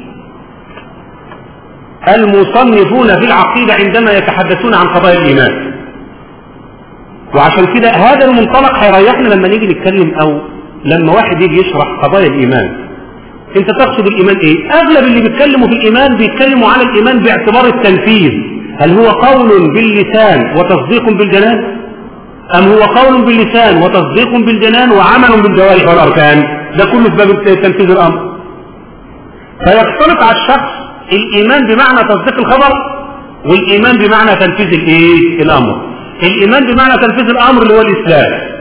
S1: المصنفون في العقيده عندما يتحدثون عن قضايا الايمان وعشان كده هذا المنطلق هيريحنا لما نيجي نتكلم او لما واحد يجي يشرح قضايا الايمان انت تقصد الايمان ايه اغلب اللي بيتكلموا في الايمان بيتكلموا على الايمان باعتبار التنفيذ هل هو قول باللسان وتصديق بالجنان ام هو قول باللسان وتصديق بالجنان وعمل بالجوارح والاركان ده كله في باب تنفيذ الامر فيختلط على الشخص الايمان بمعنى تصديق الخبر والايمان بمعنى تنفيذ الايه الامر الايمان بمعنى تنفيذ الامر اللي هو الاسلام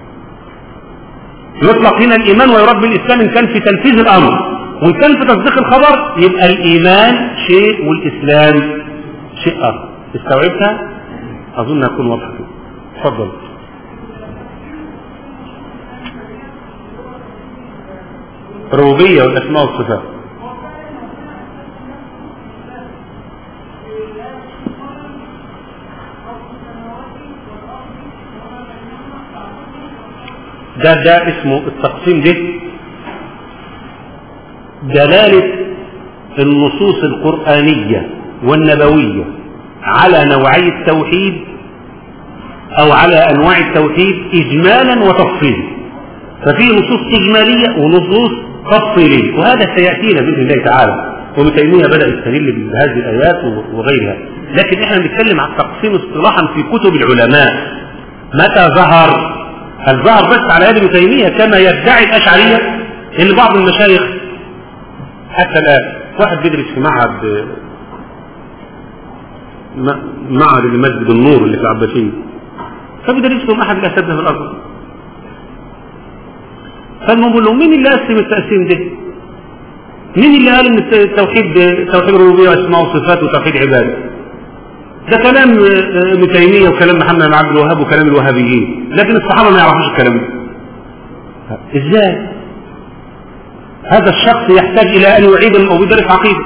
S1: يطلق هنا الإيمان ويراد بالإسلام إن كان في تنفيذ الأمر وإن كان في تصديق الخبر يبقى الإيمان شيء والإسلام شيء آخر استوعبتها؟ أظن أكون واضحة تفضل الربوبية والأسماء والصفات ده ده اسمه التقسيم ده دلالة النصوص القرآنية والنبوية على نوعي التوحيد أو على أنواع التوحيد إجمالا وتفصيلا ففي نصوص إجمالية ونصوص تفصيلية وهذا سيأتينا بإذن الله تعالى وابن تيمية بدأ يستدل بهذه الآيات وغيرها لكن احنا بنتكلم عن التقسيم اصطلاحا في كتب العلماء متى ظهر هل ظهر بس على يد ابن تيمية كما يدعي الأشعرية إن بعض المشايخ حتى الآن واحد بيدرس في معهد معهد مسجد النور اللي في العباسية فبيدرس لهم أحد الأساتذة في الأرض فالمهم بيقول لهم مين اللي قسم التقسيم ده؟ مين اللي قال ان التوحيد توحيد الربوبيه واسماء وصفات وتوحيد عباده؟ ده كلام ابن تيميه وكلام محمد بن عبد الوهاب وكلام الوهابيين، لكن الصحابه ما يعرفوش الكلام ده. ازاي؟ هذا الشخص يحتاج الى ان يعيد او بيدرس عقيده.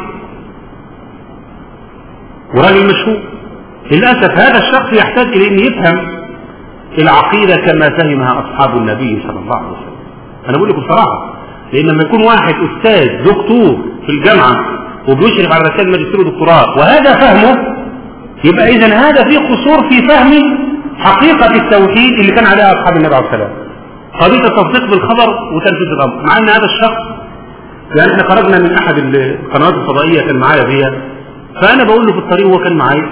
S1: وراجل مشهور. للاسف هذا الشخص يحتاج الى ان يفهم العقيده كما فهمها اصحاب النبي صلى الله عليه وسلم. انا بقول لكم بصراحه لان لما يكون واحد استاذ دكتور في الجامعه وبيشرف على رسائل ماجستير ودكتوراه وهذا فهمه يبقى اذا هذا فيه قصور في فهم حقيقه التوحيد اللي كان عليها اصحاب النبي عليه السلام قضيه التصديق بالخبر وتنفيذ الامر مع ان هذا الشخص يعني احنا خرجنا من احد القنوات الفضائيه كان معايا فيها فانا بقول له في الطريق وهو كان معايا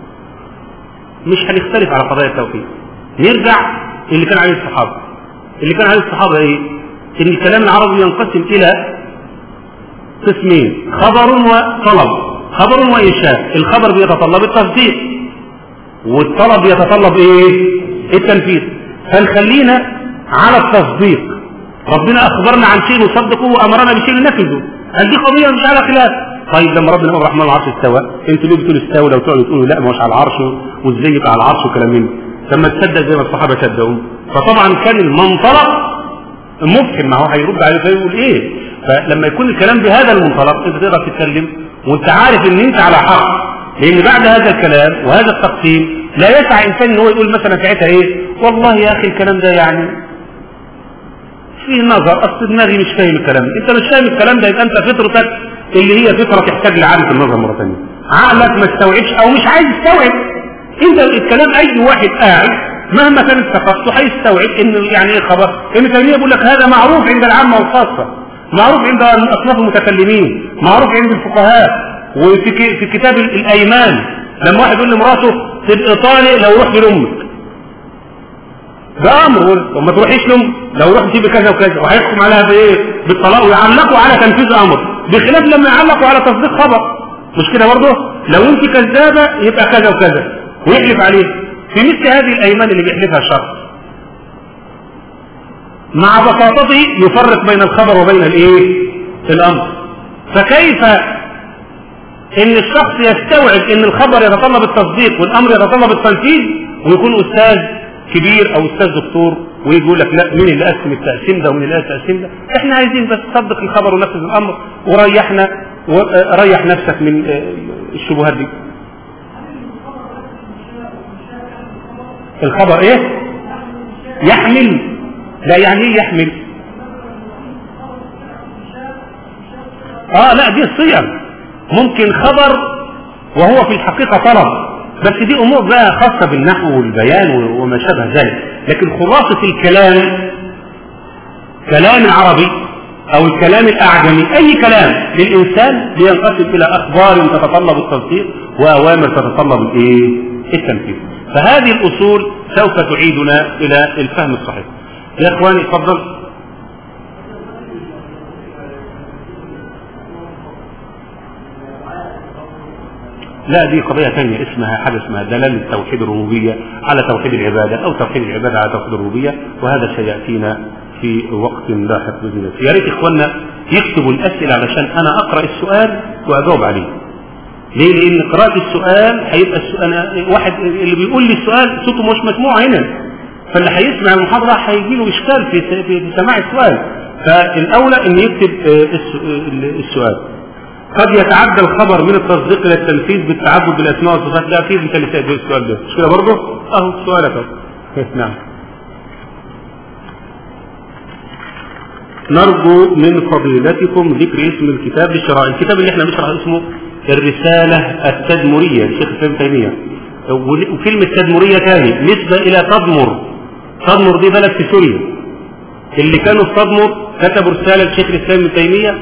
S1: مش هنختلف على قضايا التوحيد نرجع اللي كان عليه الصحابه اللي كان عليه الصحابه ايه ان الكلام العربي ينقسم الى قسمين خبر وطلب خبر وانشاء الخبر بيتطلب التصديق والطلب يتطلب ايه التنفيذ فنخلينا على التصديق ربنا اخبرنا عن شيء نصدقه وامرنا بشيء ننفذه هل دي قضيه مش على خلاف طيب لما ربنا يقول الرحمن العرش استوى انتوا ليه بتقولوا استوى لو تقعدوا تقولوا لا ما هوش على العرش وازاي يبقى على العرش وكلام من لما تصدق زي ما الصحابه صدقوا فطبعا كان المنطلق ممكن ما هو هيرد عليه فيقول ايه فلما يكون الكلام بهذا المنطلق انت تقدر تتكلم وانت عارف ان انت على حق لان بعد هذا الكلام وهذا التقسيم لا يسعى انسان ان هو يقول مثلا ساعتها ايه والله يا اخي الكلام ده يعني فيه نظر اصل دماغي مش فاهم الكلام ده انت مش فاهم الكلام ده يبقى انت فطرتك اللي هي فطره تحتاج لاعاده النظر مره ثانيه عقلك ما استوعبش او مش عايز يستوعب انت الكلام اي واحد قاعد مهما كانت ثقافته هيستوعب ان يعني ايه خبر ابن تيميه بيقول لك هذا معروف عند العامه والخاصه معروف عند اصناف المتكلمين معروف عند الفقهاء وفي في كتاب الايمان لما واحد يقول لمراته تبقى طالق لو رحت لامك ده امر وما تروحيش لام لو رحت تجيب كذا وكذا وهيحكم عليها بايه بالطلاق ويعلقوا على تنفيذ امر بخلاف لما يعلقوا على تصديق خبر مش كده برضه لو انت كذابه يبقى كذا وكذا ويحلف عليه في مثل هذه الايمان اللي بيحلفها الشخص مع بساطته يفرق بين الخبر وبين الايه الامر فكيف ان الشخص يستوعب ان الخبر يتطلب التصديق والامر يتطلب التنفيذ ويكون استاذ كبير او استاذ دكتور ويجي يقول لك لا مين اللي قسم التقسيم ده ومين اللي قسم التقسيم ده احنا عايزين بس تصدق الخبر ونفذ الامر وريحنا وريح نفسك من الشبهات دي الخبر ايه يحمل لا يعني ايه يحمل اه لا دي الصيغ ممكن خبر وهو في الحقيقة طلب بس دي امور بقى خاصة بالنحو والبيان وما شابه ذلك لكن خلاصة الكلام كلام العربي او الكلام الاعجمي اي كلام للانسان بينقسم الى اخبار تتطلب التصديق واوامر تتطلب الايه التنفيذ فهذه الاصول سوف تعيدنا الى الفهم الصحيح يا اخواني اتفضل لا دي قضية ثانية اسمها حاجة اسمها دلالة توحيد الربوبية على توحيد العبادة أو توحيد العبادة على توحيد الربوبية وهذا سيأتينا في وقت لاحق بإذن الله يا ريت إخواننا يكتبوا الأسئلة علشان أنا أقرأ السؤال وأجاوب عليه ليه؟ لأن قراءة السؤال هيبقى السؤال واحد اللي بيقول لي السؤال صوته مش مسموع هنا فاللي هيسمع المحاضرة هيجي له إشكال في في سماع السؤال فالأولى إن يكتب السؤال قد يتعدى الخبر من التصديق الى التنفيذ بالتعبد بالاسماء والصفات لا في مثال في السؤال ده مش كده برضه؟ اهو سؤالك اهو نعم نرجو من فضيلتكم ذكر اسم الكتاب بالشرائع الكتاب اللي احنا بنشرح اسمه الرسالة التدمرية للشيخ ابن تيمية وكلمة تدمرية تاني نسبة إلى تدمر تدمر دي بلد في سوريا اللي كانوا في تدمر كتبوا رسالة للشيخ الإسلام ابن تيمية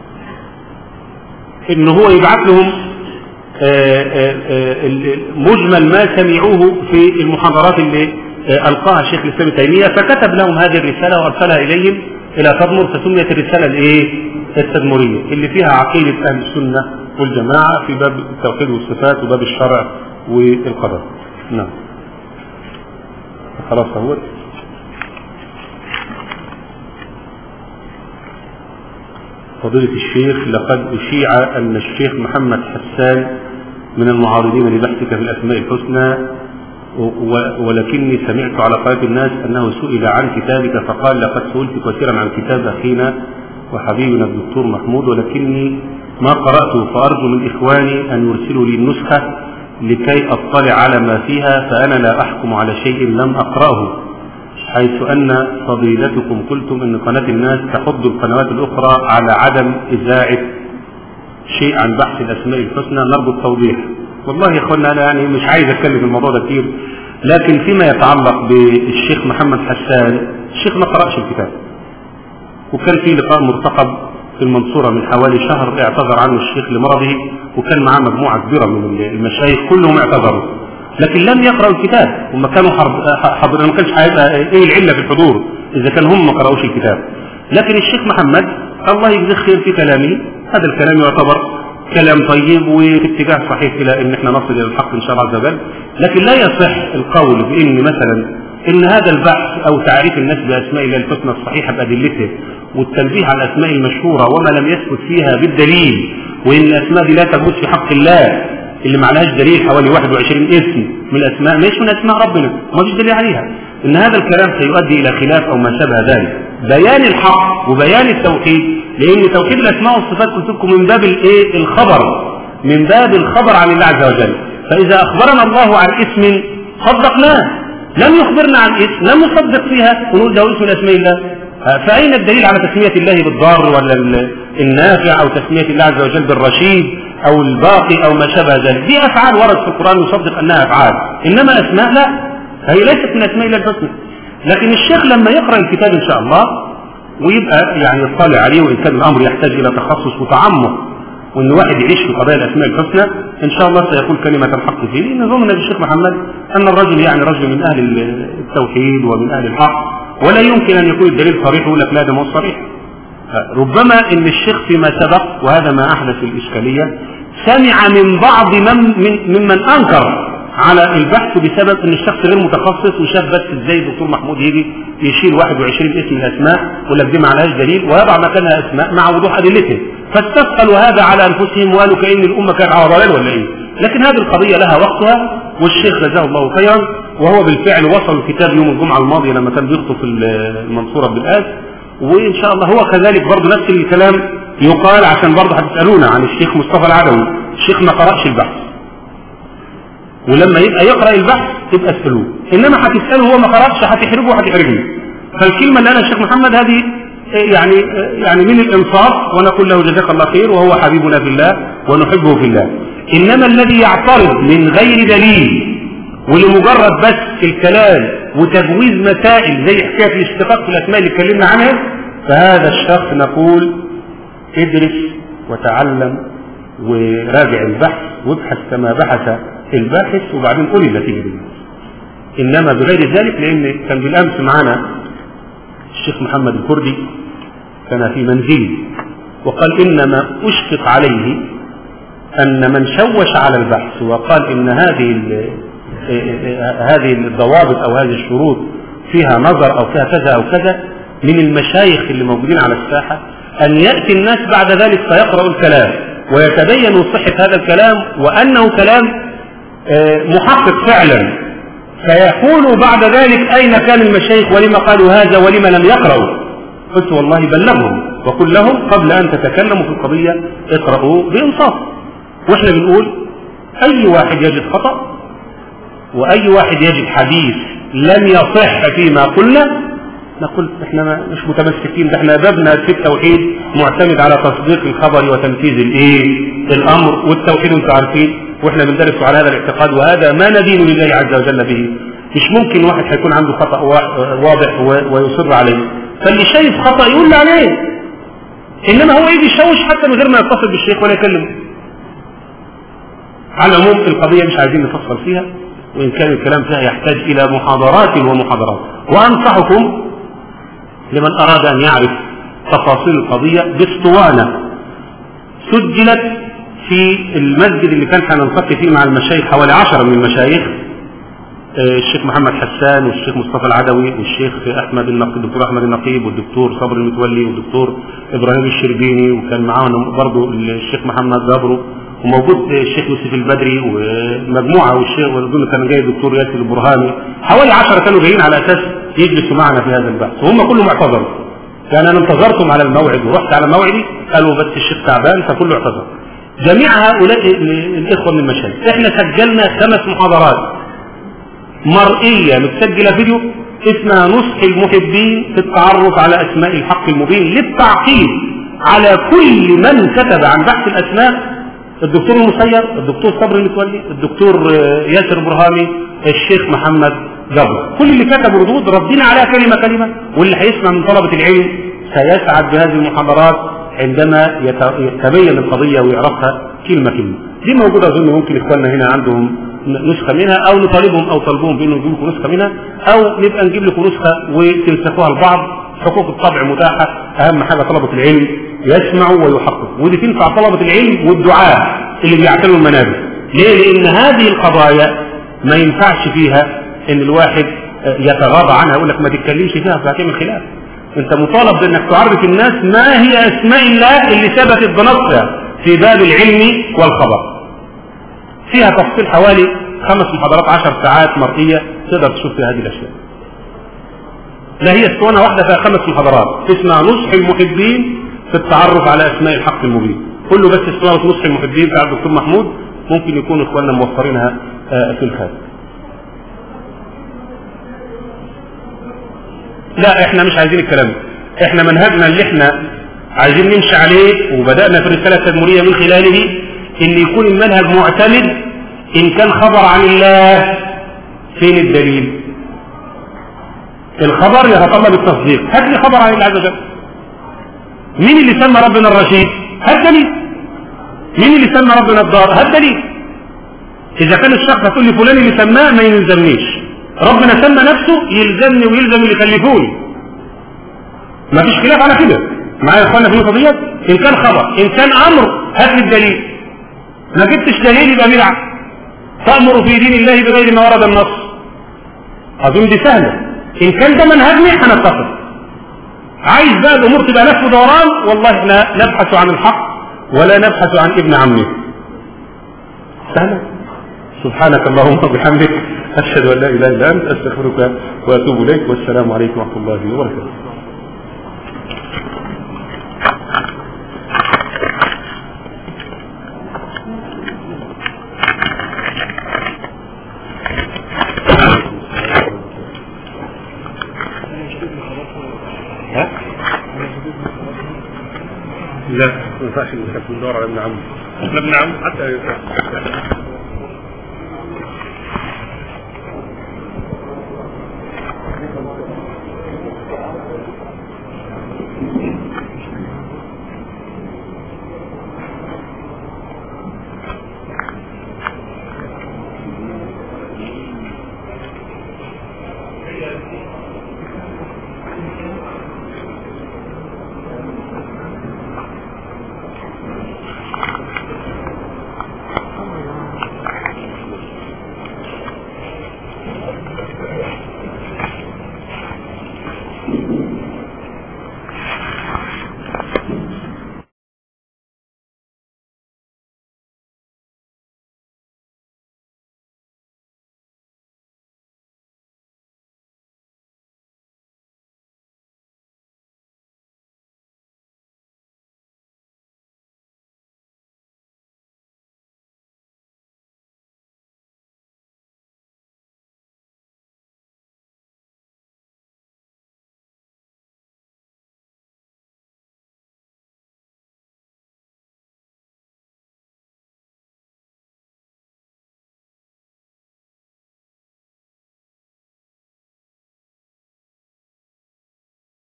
S1: ان هو يبعث لهم آآ آآ مجمل ما سمعوه في المحاضرات اللي آه، ألقاها شيخ الإسلام ابن تيمية فكتب لهم هذه الرسالة وأرسلها إليهم إلى تدمر فسميت الرسالة الإيه؟ التدمرية اللي فيها عقيدة أهل السنة والجماعة في باب التوحيد والصفات وباب الشرع والقدر. نعم. خلاص أهوت. فضيلة الشيخ لقد أشيع أن الشيخ محمد حسان من المعارضين لبحثك في الأسماء الحسنى و- ولكني سمعت على قناة الناس أنه سئل عن كتابك فقال لقد سئلت كثيرا عن كتاب أخينا وحبيبنا الدكتور محمود ولكني ما قرأته فأرجو من إخواني أن يرسلوا لي النسخة لكي أطلع على ما فيها فأنا لا أحكم على شيء لم أقرأه حيث أن فضيلتكم قلتم أن قناة الناس تحض القنوات الأخرى على عدم إذاعة شيء عن بحث الأسماء الحسنى نرجو التوضيح والله يا أخوانا أنا يعني مش عايز أتكلم في الموضوع ده كتير لكن فيما يتعلق بالشيخ محمد حسان الشيخ ما قرأش الكتاب وكان في لقاء مرتقب في المنصورة من حوالي شهر اعتذر عنه الشيخ لمرضه وكان معاه مجموعة كبيرة من المشايخ كلهم اعتذروا لكن لم يقرأوا الكتاب هم كانوا حاضرين ما كانش هيبقى ايه العلة في الحضور اذا كان هم ما قرأوش الكتاب لكن الشيخ محمد الله يجزيه خير في كلامه هذا الكلام يعتبر كلام طيب وفي اتجاه صحيح الى ان احنا نصل الى الحق ان شاء الله عز وجل لكن لا يصح القول بان مثلا ان هذا البحث او تعريف الناس باسماء الله الحسنى الصحيحه بادلته والتنبيه على الاسماء المشهوره وما لم يثبت فيها بالدليل وان الاسماء دي لا تجوز في حق الله اللي ما عليهاش دليل حوالي 21 اسم من الاسماء مش من اسماء ربنا ما فيش دليل عليها ان هذا الكلام سيؤدي الى خلاف او ما شابه ذلك بيان الحق وبيان التوحيد لان توحيد الاسماء والصفات قلت لكم من باب الايه الخبر من باب الخبر عن الله عز وجل فاذا اخبرنا الله عن اسم صدقناه لم يخبرنا عن اسم لم نصدق فيها ونقول ده اسم من اسماء الله فأين الدليل على تسمية الله بالضار ولا النافع أو تسمية الله عز وجل بالرشيد أو الباقي أو ما شابه ذلك دي أفعال ورد في القرآن يصدق أنها أفعال إنما أسماء لا هي ليست من أسماء الله الحسنى لكن الشيخ لما يقرأ الكتاب إن شاء الله ويبقى يعني يطلع عليه وإن كان الأمر يحتاج إلى تخصص وتعمق وان واحد يعيش في قضايا الاسماء الحسنى ان شاء الله سيقول كلمه الحق فيه لان ظن الشيخ محمد ان الرجل يعني رجل من اهل التوحيد ومن اهل الحق ولا يمكن ان يكون الدليل صريح ويقول لك لا ده مو صريح ربما ان الشيخ فيما سبق وهذا ما احدث الاشكاليه سمع من بعض من, من ممن انكر على البحث بسبب ان الشخص غير متخصص وشاف بس ازاي الدكتور محمود يجي يشيل 21 اسم من الاسماء ولا دي ما عليهاش دليل ويضع مكانها اسماء مع وضوح ادلته فاستثقلوا هذا على انفسهم وقالوا كان الامه كانت على ضلال ولا ايه لكن هذه القضيه لها وقتها والشيخ جزاه الله خيرا وهو بالفعل وصل الكتاب يوم الجمعه الماضيه لما كان بيخطب المنصوره بالآس وان شاء الله هو كذلك برضه نفس الكلام يقال عشان برضه هتسالونا عن الشيخ مصطفى العدوي الشيخ ما قراش البحث ولما يبقى يقرا البحث تبقى اسالوه انما هتساله هو ما قراش هتحرجه وهتحرجني فالكلمه اللي انا الشيخ محمد هذه يعني يعني من الانصاف ونقول له جزاك الله خير وهو حبيبنا في الله ونحبه في الله انما الذي يعترض من غير دليل ولمجرد بس الكلام وتجويز مسائل زي حكايه الاشتقاق في الاسماء اللي اتكلمنا عنها فهذا الشخص نقول ادرس وتعلم وراجع البحث وابحث كما بحث الباحث وبعدين قول النتيجه دي انما بغير ذلك لان كان بالامس معنا الشيخ محمد الكردي كان في منزلي وقال انما اشفق عليه ان من شوش على البحث وقال ان هذه هذه الضوابط او هذه الشروط فيها نظر او فيها كذا او كذا من المشايخ اللي موجودين على الساحه ان ياتي الناس بعد ذلك فيقرأوا الكلام ويتبين صحه هذا الكلام وانه كلام محقق فعلا فيقول بعد ذلك أين كان المشايخ ولما قالوا هذا ولما لم يقرأوا قلت والله بلغهم وقل لهم قبل أن تتكلموا في القضية اقرأوا بإنصاف وإحنا بنقول أي واحد يجد خطأ وأي واحد يجد حديث لم يصح فيما قلنا نقول احنا مش متمسكين ده احنا بابنا في التوحيد معتمد على تصديق الخبر وتنفيذ الايه الامر والتوحيد انتم عارفين واحنا بندرس على هذا الاعتقاد وهذا ما ندين لله عز وجل به مش ممكن واحد هيكون عنده خطا واضح ويصر عليه فاللي شايف خطا يقول عليه انما هو يجي يشوش حتى من غير ما يتصل بالشيخ ولا يكلمه على العموم القضيه مش عايزين نفصل فيها وإن كان الكلام فيها يحتاج إلى محاضرات ومحاضرات وأنصحكم لمن أراد أن يعرف تفاصيل القضية باسطوانة سجلت في المسجد اللي كان هنلتقي فيه مع المشايخ حوالي عشرة من المشايخ الشيخ محمد حسان والشيخ مصطفى العدوي والشيخ احمد النقيب الدكتور احمد النقيب والدكتور صبري المتولي والدكتور ابراهيم الشربيني وكان معاهم برضه الشيخ محمد جابرو وموجود الشيخ يوسف البدري ومجموعه والشيخ واظن كان جاي الدكتور ياسر البرهاني حوالي 10 كانوا جايين على اساس يجلسوا معنا في هذا البحث وهم كلهم اعتذروا يعني انا انتظرتهم على الموعد ورحت على موعدي قالوا بس الشيخ تعبان فكله اعتذر جميع هؤلاء الاخوه من المشايخ احنا سجلنا خمس محاضرات مرئية متسجلة فيديو اسمها نصح المحبين في التعرف على أسماء الحق المبين للتعقيد على كل من كتب عن بحث الأسماء الدكتور المسير الدكتور صبري المتولي الدكتور ياسر برهامي الشيخ محمد جبر كل اللي كتبوا ردود ردينا عليها كلمة كلمة واللي هيسمع من طلبة العلم سيسعد بهذه المحاضرات عندما يتبين القضية ويعرفها كلمة كلمة دي موجودة أظن ممكن إخواننا هنا عندهم نسخة منها أو نطالبهم أو طلبهم بأنه يجيب لكم نسخة منها أو نبقى نجيب لكم نسخة وتنسخوها لبعض حقوق الطبع متاحة أهم حاجة طلبة العلم يسمعوا ويحققوا ودي تنفع طلبة العلم والدعاء اللي بيعتنوا المنابر ليه؟ لأن هذه القضايا ما ينفعش فيها إن الواحد يتغاضى عنها يقول لك ما تتكلمش فيها فهتعمل خلاف أنت مطالب بأنك تعرف الناس ما هي أسماء الله اللي ثبتت بنصها في باب العلم والخبر فيها تفصيل حوالي خمس محاضرات عشر ساعات مرئية تقدر تشوف فيها هذه الأشياء لا هي اسطوانة واحدة فيها خمس محاضرات اسمها نصح المحبين في التعرف على أسماء الحق المبين كله بس اسطوانة نصح المحبين بتاع الدكتور محمود ممكن يكون اخواننا موفرينها في الخارج لا احنا مش عايزين الكلام احنا منهجنا اللي احنا عايزين نمشي عليه وبدأنا في الرسالة التدمرية من خلاله ان يكون المنهج معتمد ان كان خبر عن الله فين الدليل الخبر يتطلب التصديق هات لي خبر عن الله عز وجل مين اللي سمى ربنا الرشيد هات دليل مين اللي سمى ربنا الدار هات دليل اذا كان الشخص هتقول لي فلان اللي سماه ما يلزمنيش ربنا سمى نفسه يلزمني ويلزم اللي يخلفوني ما فيش خلاف على كده معايا يا اخوانا في النقطه ديت ان كان خبر ان كان امر هات لي الدليل ما جبتش دليل يبقى بدعه تامر في دين الله بغير ما ورد النص اظن دي سهله ان كان ده منهجنا هنتفق عايز بقى الامور تبقى لف ودوران والله احنا نبحث عن الحق ولا نبحث عن ابن عمه سهله سبحانك اللهم وبحمدك اشهد ان لا اله الا انت استغفرك واتوب اليك والسلام عليكم ورحمه الله وبركاته لا ما ينفعش ندور على ابن عمه احنا ابن عمه حتى
S3: Thank you.